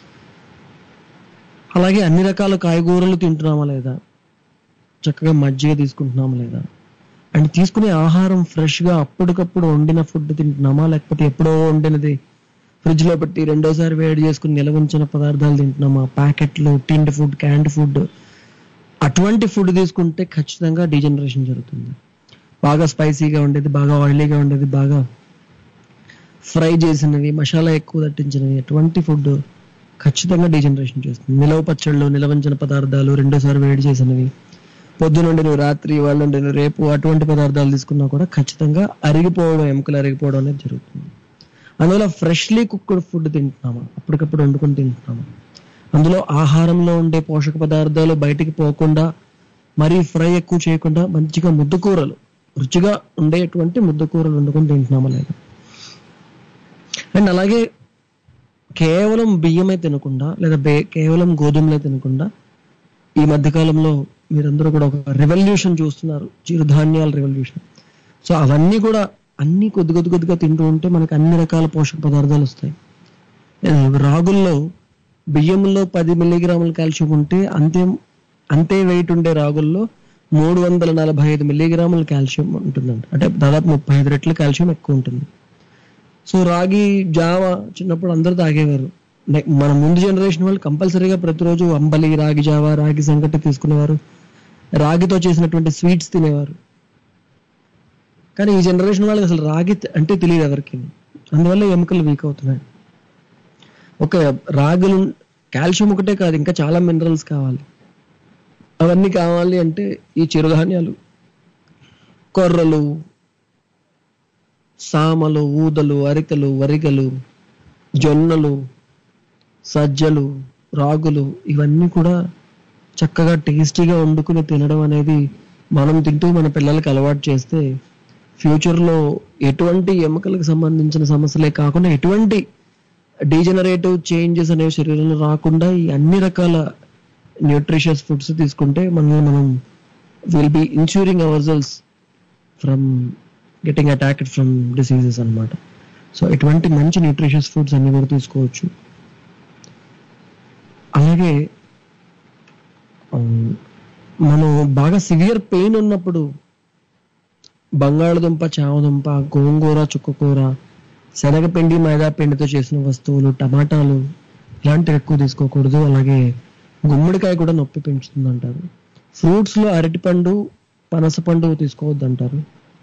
అలాగే అన్ని రకాల కాయగూరలు తింటున్నామా లేదా చక్కగా మజ్జిగ తీసుకుంటున్నామా లేదా అండ్ తీసుకునే ఆహారం ఫ్రెష్గా అప్పటికప్పుడు వండిన ఫుడ్ తింటున్నామా లేకపోతే ఎప్పుడో వండినది ఫ్రిడ్జ్ లో పెట్టి రెండోసారి వేడి చేసుకుని నిల్వ ఉంచిన పదార్థాలు తింటున్నామా ప్యాకెట్లు టిండ్ ఫుడ్ క్యాండ్ ఫుడ్ అటువంటి ఫుడ్ తీసుకుంటే ఖచ్చితంగా డీజనరేషన్ జరుగుతుంది బాగా స్పైసీగా ఉండేది బాగా ఆయిలీగా ఉండేది బాగా ఫ్రై చేసినవి మసాలా ఎక్కువ దట్టించినవి అటువంటి ఫుడ్ ఖచ్చితంగా డీజనరేషన్ చేస్తుంది నిలవ పచ్చళ్ళు నిలవంచిన పదార్థాలు రెండోసారి వేడి చేసినవి పొద్దునుండి నువ్వు రాత్రి వాళ్ళ నుండి నువ్వు రేపు అటువంటి పదార్థాలు తీసుకున్నా కూడా ఖచ్చితంగా అరిగిపోవడం ఎముకలు అరిగిపోవడం అనేది జరుగుతుంది అందువల్ల ఫ్రెష్లీ కుక్డ్ ఫుడ్ తింటున్నామా అప్పటికప్పుడు వండుకొని తింటున్నామా అందులో ఆహారంలో ఉండే పోషక పదార్థాలు బయటికి పోకుండా మరీ ఫ్రై ఎక్కువ చేయకుండా మంచిగా ముద్దకూరలు రుచిగా ఉండేటువంటి ముద్దకూరలు వండుకొని తింటున్నామా లేదా అండ్ అలాగే కేవలం బియ్యమే తినకుండా లేదా బే కేవలం గోధుమలే తినకుండా ఈ మధ్యకాలంలో మీరందరూ కూడా ఒక రెవల్యూషన్ చూస్తున్నారు చిరుధాన్యాల రెవల్యూషన్ సో అవన్నీ కూడా అన్ని కొద్ది కొద్ది కొద్దిగా తింటూ ఉంటే మనకు అన్ని రకాల పోషక పదార్థాలు వస్తాయి ఏ, రాగుల్లో బియ్యంలో పది మిల్లీగ్రాముల కాల్షియం ఉంటే అంతే అంతే వెయిట్ ఉండే రాగుల్లో మూడు వందల నలభై ఐదు మిల్లీగ్రాముల కాల్షియం ఉంటుందంట అంటే దాదాపు ముప్పై ఐదు రెట్ల కాల్షియం ఎక్కువ ఉంటుంది సో రాగి జావ చిన్నప్పుడు అందరూ తాగేవారు లైక్ మన ముందు జనరేషన్ వాళ్ళు కంపల్సరీగా ప్రతిరోజు అంబలి రాగి జావ రాగి సంగటి తీసుకునేవారు రాగితో చేసినటువంటి స్వీట్స్ తినేవారు కానీ ఈ జనరేషన్ వాళ్ళకి అసలు రాగి త- అంటే తెలియదు ఎవరికి అందువల్ల ఎముకలు వీక్ అవుతున్నాయి ఒక రాగులు కాల్షియం ఒకటే కాదు ఇంకా చాలా మినరల్స్ కావాలి అవన్నీ కావాలి అంటే ఈ చిరుధాన్యాలు కొర్రలు సామలు ఊదలు అరికలు వరిగలు జొన్నలు సజ్జలు రాగులు ఇవన్నీ కూడా చక్కగా టేస్టీగా వండుకుని తినడం అనేది మనం తింటూ మన పిల్లలకి అలవాటు చేస్తే ఫ్యూచర్లో ఎటువంటి ఎముకలకు సంబంధించిన సమస్యలే కాకుండా ఎటువంటి డీజనరేటివ్ చేంజెస్ అనేవి శరీరంలో రాకుండా ఈ అన్ని రకాల న్యూట్రిషియస్ ఫుడ్స్ తీసుకుంటే మనం మనం will be insuring our cells from getting attacked from diseases అన్నమాట సో ఇటువంటి మంచి న్యూట్రిషియస్ ఫుడ్స్ అన్ని కూడా తీసుకోవచ్చు అలాగే ఉమ్, మనం బాగా సివియర్ పెయిన్ ఉన్నప్పుడు బంగాళదుంప చామదుంప గోంగూర చుక్కకూర శనగపిండి మైదా పిండితో చేసిన వస్తువులు టమాటాలు ఇలాంటివి ఎక్కువ తీసుకోకూడదు అలాగే గుమ్మడికాయ కూడా నొప్పి పెంచుతుంది అంటారు ఫ్రూట్స్ లో అరటిపండు పనసపండు తీసుకోవద్దు అంటారు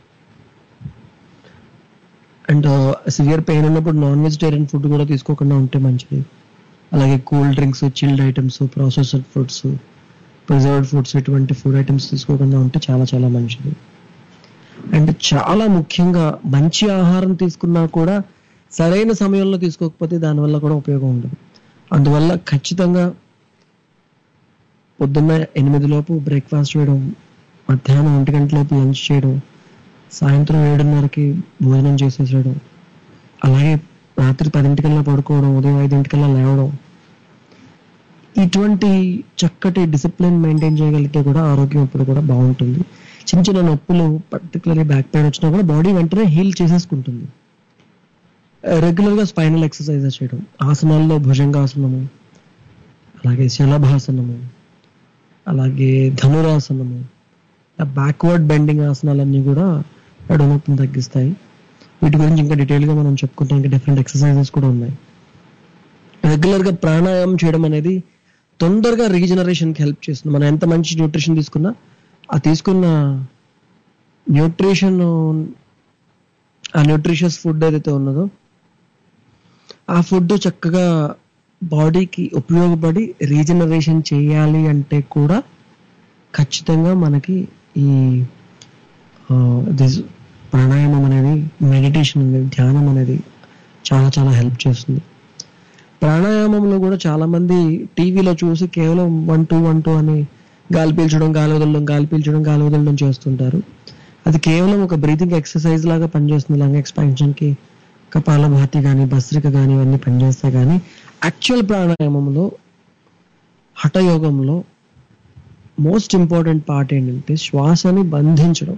అండ్ సివియర్ పెయిన్ ఉన్నప్పుడు నాన్ వెజిటేరియన్ ఫుడ్ కూడా తీసుకోకుండా ఉంటే మంచిది అలాగే cool drinks chilled items processed foods preserved foods ఇటువంటి ఫుడ్ ఐటమ్స్ తీసుకోకుండా ఉంటే చాలా చాలా మంచిది అండ్ చాలా ముఖ్యంగా మంచి ఆహారం తీసుకున్నా కూడా సరైన సమయంలో తీసుకోకపోతే దానివల్ల కూడా ఉపయోగం ఉండదు అందువల్ల ఖచ్చితంగా పొద్దున్న ఎనిమిది లోపు బ్రేక్ఫాస్ట్ చేయడం మధ్యాహ్నం ఒంటి గంట లోపు లంచ్ చేయడం సాయంత్రం ఏడున్నరకి భోజనం చేసేసేయడం అలాగే రాత్రి పదింటికల్లా పడుకోవడం ఉదయం ఐదింటికల్లా లేవడం ఇటువంటి చక్కటి డిసిప్లిన్ మెయింటైన్ చేయగలిగితే కూడా ఆరోగ్యం ఇప్పుడు కూడా బాగుంటుంది చిన్న చిన్న నొప్పులు పర్టికులర్లీ బ్యాక్ పెయిన్ వచ్చినా కూడా బాడీ వెంటనే హీల్ చేసేసుకుంటుంది రెగ్యులర్గా స్పైనల్ ఎక్సర్సైజెస్ చేయడం ఆసనాల్లో భుజంగాసనము అలాగే శలభాసనము అలాగే ధనురాసనము బ్యాక్వర్డ్ బెండింగ్ ఆసనాలన్నీ కూడా నడుము నొప్పిని తగ్గిస్తాయి వీటి గురించి ఇంకా డీటెయిల్గా మనం చెప్పుకుంటాం ఇంకా డిఫరెంట్ ఎక్సర్సైజెస్ కూడా ఉన్నాయి రెగ్యులర్గా ప్రాణాయామం చేయడం అనేది తొందరగా రీజనరేషన్కి హెల్ప్ చేస్తుంది మనం ఎంత మంచి న్యూట్రిషన్ తీసుకున్నా ఆ తీసుకున్న న్యూట్రిషన్ ఆ న్యూట్రిషియస్ ఫుడ్ ఏదైతే ఉన్నదో ఆ ఫుడ్ చక్కగా బాడీకి ఉపయోగపడి రీజనరేషన్ చేయాలి అంటే కూడా ఖచ్చితంగా మనకి ఈ ఆ, this ప్రాణాయామం అనేది మెడిటేషన్ అనేది ధ్యానం అనేది చాలా చాలా హెల్ప్ చేస్తుంది ప్రాణాయామంలో కూడా చాలా మంది టీవీలో చూసి కేవలం వన్ టూ వన్ టూ అని గాలి పీల్చడం గాలి వదలడం గాలి పీల్చడం గాలి వదలడం చేస్తుంటారు అది కేవలం ఒక బ్రీతింగ్ ఎక్సర్సైజ్ లాగా పనిచేస్తుంది లంగ్ ఎక్స్పాన్షన్ కి కపాలభాతి కానీ భస్రిక కానీ ఇవన్నీ పనిచేస్తాయి కానీ యాక్చువల్ ప్రాణాయామంలో హఠయోగంలో మోస్ట్ ఇంపార్టెంట్ పార్ట్ ఏంటంటే శ్వాసని బంధించడం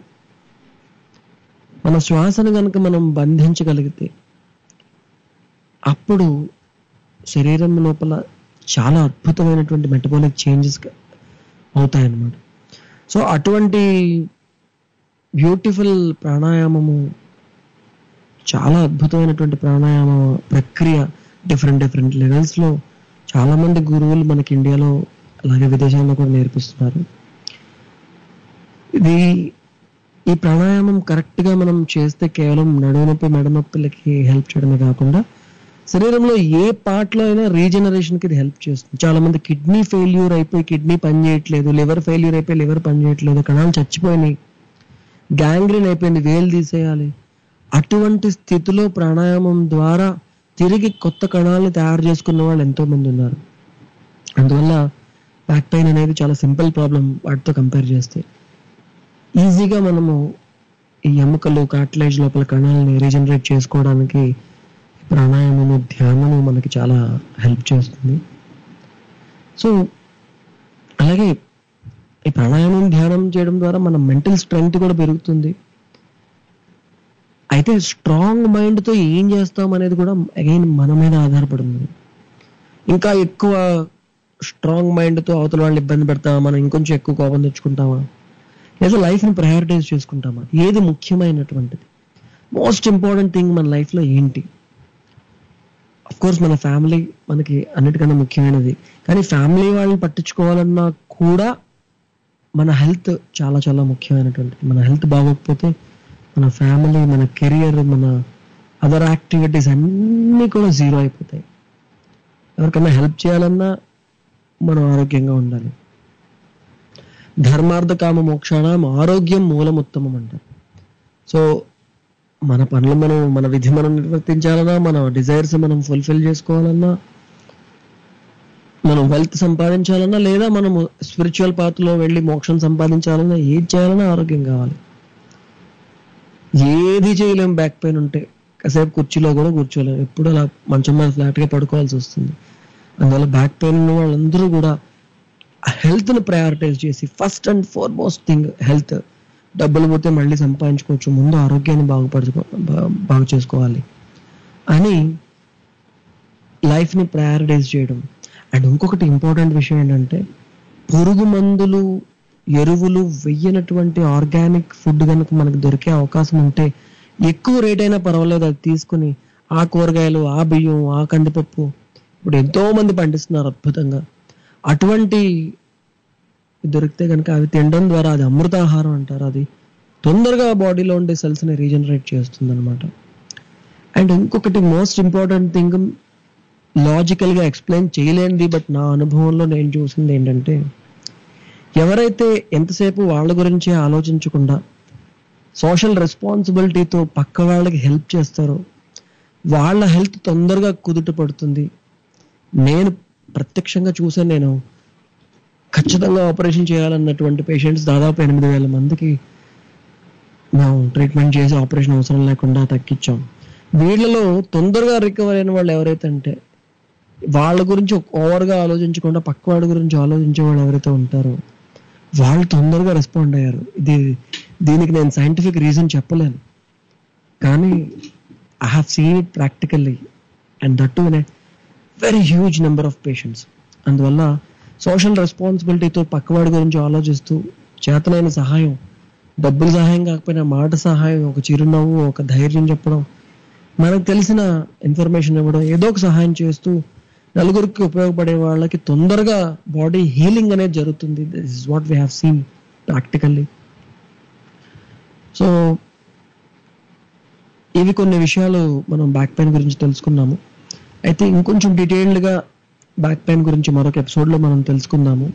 మన శ్వాసను కనుక మనం బంధించగలిగితే అప్పుడు శరీరం లోపల చాలా అద్భుతమైనటువంటి మెటబాలిక్ చేంజెస్ అవుతాయి అన్నమాట సో అటువంటి బ్యూటిఫుల్ ప్రాణాయామము చాలా అద్భుతమైనటువంటి ప్రాణాయామ ప్రక్రియ డిఫరెంట్ డిఫరెంట్ లెవెల్స్లో చాలా మంది గురువులు మనకి ఇండియాలో అలాగే విదేశాల్లో కూడా నేర్పిస్తున్నారు ఇది ఈ ప్రాణాయామం కరెక్ట్ గా మనం చేస్తే కేవలం నడుము నొప్పి మెడ నొప్పులకి హెల్ప్ చేయడమే కాకుండా శరీరంలో ఏ పార్ట్ లో అయినా రీజనరేషన్ కి ఇది హెల్ప్ చేస్తుంది చాలా మంది కిడ్నీ ఫెయిల్యూర్ అయిపోయి కిడ్నీ పని చేయట్లేదు లివర్ ఫెయిల్యూర్ అయిపోయి లివర్ పని చేయట్లేదు కణాలు చచ్చిపోయినాయి గ్యాంగ్రీన్ అయిపోయింది వేలు తీసేయాలి అటువంటి స్థితిలో ప్రాణాయామం ద్వారా తిరిగి కొత్త కణాలను తయారు చేసుకున్న వాళ్ళు ఎంతో మంది ఉన్నారు అందువల్ల బ్యాక్ పెయిన్ అనేది చాలా సింపుల్ ప్రాబ్లం వాటితో కంపేర్ చేస్తే ఈజీగా మనము ఈ ఎముకలు కార్టిలేజ్ లోపల కణాలని రీజనరేట్ చేసుకోవడానికి ప్రాణాయామము ధ్యానము మనకి చాలా హెల్ప్ చేస్తుంది సో అలాగే ఈ ప్రాణాయామం ధ్యానం చేయడం ద్వారా మన మెంటల్ స్ట్రెంగ్త్ కూడా పెరుగుతుంది అయితే స్ట్రాంగ్ మైండ్తో ఏం చేస్తాం అనేది కూడా అగైన్ మన మీద ఆధారపడింది ఇంకా ఎక్కువ స్ట్రాంగ్ మైండ్తో అవతల వాళ్ళని ఇబ్బంది పెడతామా మనం ఇంకొంచెం ఎక్కువ కోపం తెచ్చుకుంటామా లేదా లైఫ్ని ప్రయారిటైజ్ చేసుకుంటామా ఏది ముఖ్యమైనటువంటిది మోస్ట్ ఇంపార్టెంట్ థింగ్ మన లైఫ్లో ఏంటి అఫ్ కోర్స్ మన ఫ్యామిలీ మనకి అన్నిటికన్నా ముఖ్యమైనది కానీ ఫ్యామిలీ వాళ్ళని పట్టించుకోవాలన్నా కూడా మన హెల్త్ చాలా చాలా ముఖ్యమైనటువంటిది మన హెల్త్ బాగోకపోతే మన ఫ్యామిలీ మన కెరియర్ మన అదర్ యాక్టివిటీస్ అన్నీ కూడా జీరో అయిపోతాయి ఎవరికైనా హెల్ప్ చేయాలన్నా మనం ఆరోగ్యంగా ఉండాలి ధర్మార్థ కామ మోక్షాణం ఆరోగ్యం మూలముత్తమం అంటారు సో మన పనులు మనం మన విధి మనం నిర్వర్తించాలన్నా మన డిజైర్స్ మనం ఫుల్ఫిల్ చేసుకోవాలన్నా మనం వెల్త్ సంపాదించాలన్నా లేదా మనము స్పిరిచువల్ పాత్రలో వెళ్ళి మోక్షం సంపాదించాలన్నా ఏది చేయాలన్నా ఆరోగ్యం కావాలి ఏది చేయలేం బ్యాక్ పెయిన్ ఉంటే కాసేపు కుర్చీలో కూడా కూర్చోలేం ఎప్పుడు అలా మంచం మీద ఫ్లాట్ గా పడుకోవాల్సి వస్తుంది అందువల్ల బ్యాక్ పెయిన్ ఉన్న వాళ్ళందరూ కూడా హెల్త్ ని ప్రయారిటైజ్ చేసి first and foremost thing health డబ్బులు పోతే మళ్ళీ సంపాదించుకోవచ్చు ముందు ఆరోగ్యాన్ని బాగుపరచుకో బా- బాగు చేసుకోవాలి అని లైఫ్ ని ప్రయారిటైజ్ చేయడం అండ్ ఇంకొకటి ఇంపార్టెంట్ విషయం ఏంటంటే పురుగు మందులు ఎరువులు వెయ్యనటువంటి ఆర్గానిక్ ఫుడ్ కనుక మనకు దొరికే అవకాశం ఉంటే ఎక్కువ రేట్ అయినా పర్వాలేదు అది తీసుకుని ఆ కూరగాయలు ఆ బియ్యం ఆ కందిపప్పు ఇప్పుడు ఎంతో మంది పండిస్తున్నారు అద్భుతంగా అటువంటి దొరికితే కనుక అవి తినడం ద్వారా అది అమృతాహారం అంటారు అది తొందరగా బాడీలో ఉండే cells ని రీజనరేట్ చేస్తుంది అనమాట అండ్ ఇంకొకటి మోస్ట్ ఇంపార్టెంట్ థింగ్ లాజికల్ గా ఎక్స్ప్లెయిన్ చేయలేనిది బట్ నా అనుభవంలో నేను చూసింది ఏంటంటే ఎవరైతే ఎంతసేపు వాళ్ళ గురించే ఆలోచించకుండా సోషల్ రెస్పాన్సిబిలిటీతో పక్క వాళ్ళకి హెల్ప్ చేస్తారో వాళ్ళ హెల్త్ తొందరగా కుదుట పడుతుంది నేను ప్రత్యక్షంగా చూసాను నేను ఖచ్చితంగా ఆపరేషన్ చేయాలన్నటువంటి పేషెంట్స్ దాదాపు ఎనిమిది వేల మందికి మేము ట్రీట్మెంట్ చేసి ఆపరేషన్ అవసరం లేకుండా తగ్గించాం వీళ్ళలో తొందరగా రికవర్ అయిన వాళ్ళు ఎవరైతే అంటే వాళ్ళ గురించి ఓవర్గా ఆలోచించకుండా పక్క వాళ్ళ గురించి ఆలోచించే వాళ్ళు ఎవరైతే ఉంటారో వాళ్ళు తొందరగా రెస్పాండ్ అయ్యారు ఇది దీనికి నేను సైంటిఫిక్ రీజన్ చెప్పలేను కానీ I have seen it practically and that in a very huge number of patients అందువల్ల సోషల్ రెస్పాన్సిబిలిటీతో పక్కవాడి గురించి ఆలోచిస్తూ చేతనైన సహాయం డబ్బుల సహాయం కాకపోయినా మాట సహాయం ఒక చిరునవ్వు ఒక ధైర్యం చెప్పడం మనకు తెలిసిన ఇన్ఫర్మేషన్ ఇవ్వడం ఏదో ఒక సహాయం చేస్తూ నలుగురికి ఉపయోగపడే వాళ్ళకి తొందరగా బాడీ హీలింగ్ అనేది జరుగుతుంది this is what we have seen practically so ఇవి కొన్ని విషయాలు మనం బ్యాక్ పెయిన్ గురించి తెలుసుకున్నాము అయితే ఇంకొంచెం డీటెయిల్డ్గా బ్యాక్ పెయిన్ గురించి మరొక ఎపిసోడ్లో మనం తెలుసుకుందాము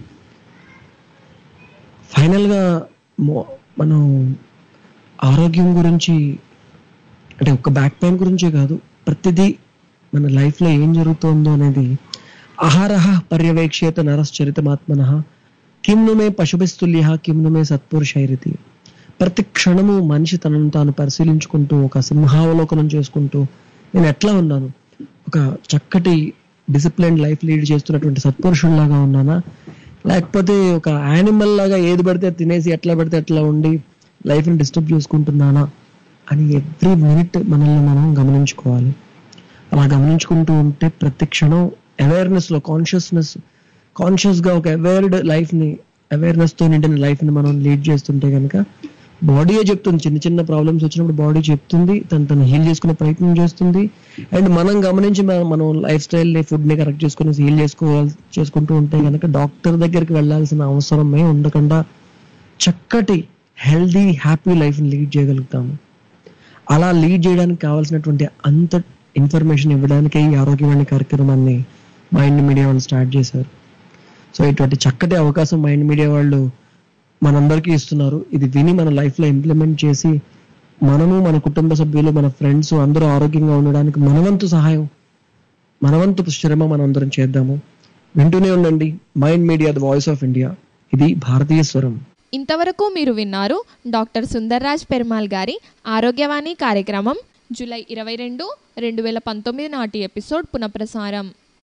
ఫైనల్గా మనం ఆరోగ్యం గురించి అంటే ఒక బ్యాక్ పెయిన్ గురించే కాదు ప్రతిదీ మన లైఫ్లో ఏం జరుగుతుందో అనేది ఆహారహ పర్యవేక్షేత నరశ్చరితమాత్మన కిమ్ను మే పశుభిస్తుల్య కిమ్ను మే సత్పురుషైరితి ప్రతి క్షణము మనిషి తనను తాను పరిశీలించుకుంటూ ఒక సింహావలోకనం చేసుకుంటూ నేను ఎట్లా ఉన్నాను ఒక చక్కటి డిసిప్లిన్ లైఫ్ లీడ్ చేస్తున్నటువంటి సత్పురుషుల్లాగా ఉన్నానా లేకపోతే ఒక యానిమల్ లాగా ఏది పడితే తినేసి ఎట్లా పడితే ఎట్లా ఉండి లైఫ్ని డిస్టర్బ్ చేసుకుంటున్నానా అని ఎవ్రీ మినిట్ మనల్ని మనం గమనించుకోవాలి అలా గమనించుకుంటూ ఉంటే ప్రతి క్షణం అవేర్నెస్లో కాన్షియస్నెస్ కాన్షియస్గా ఒక అవేర్డ్ లైఫ్ని అవేర్నెస్తో నిండిన లైఫ్ని మనం లీడ్ చేస్తుంటే కనుక బాడీయే చెప్తుంది చిన్న చిన్న ప్రాబ్లమ్స్ వచ్చినప్పుడు బాడీ చెప్తుంది తను తను హీల్ చేసుకునే ప్రయత్నం చేస్తుంది అండ్ మనం గమనించి మన- మనం లైఫ్ స్టైల్ని ఫుడ్ని కరెక్ట్ చేసుకుని హీల్ చేసుకోవాలి చేసుకుంటూ ఉంటే కనుక డాక్టర్ దగ్గరికి వెళ్ళాల్సిన అవసరమే ఉండకుండా చక్కటి హెల్దీ హ్యాపీ లైఫ్ని లీడ్ చేయగలుగుతాము అలా లీడ్ చేయడానికి కావాల్సినటువంటి అంత ఇన్ఫర్మేషన్ ఇవ్వడానికే ఈ ఆరోగ్యవాణి కార్యక్రమాన్ని మైండ్ మీడియా వాళ్ళు స్టార్ట్ చేశారు సో ఇటువంటి చక్కటి అవకాశం మైండ్ మీడియా వాళ్ళు మనందరికీ ఇస్తున్నారు ఇది విని మన లైఫ్లో ఇంప్లిమెంట్ చేసి మనము మన కుటుంబ సభ్యులు మన ఫ్రెండ్స్ అందరూ ఆరోగ్యంగా ఉండడానికి మనవంతు సహాయం మనవంతు శ్రమ మనందరం చేద్దాము వింటూనే ఉండండి mind media the voice of India ఇది భారతీయ స్వరం ఇంతవరకు మీరు విన్నారు డాక్టర్ సుందర్రాజ్ పెరుమాల్ గారి ఆరోగ్యవాణి కార్యక్రమం జూలై ఇరవై రెండు రెండు వేల పంతొమ్మిది నాటి ఎపిసోడ్ పునఃప్రసారం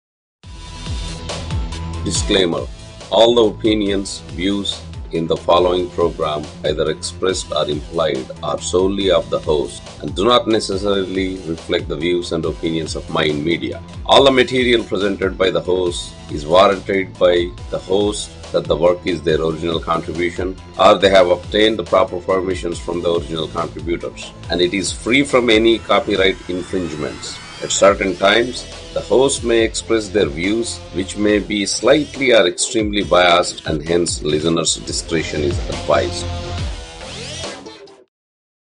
Disclaimer All the opinions, views in the following program, either expressed or implied, are solely of the host and do not necessarily reflect the views and opinions of Mind Media. All the material presented by the host is warranted by the host that the work is their original contribution or they have obtained the proper permissions from the original contributors and it is free from any copyright infringements. At certain times, the host may express their views, which may be slightly or extremely biased, and hence listeners' discretion is advised.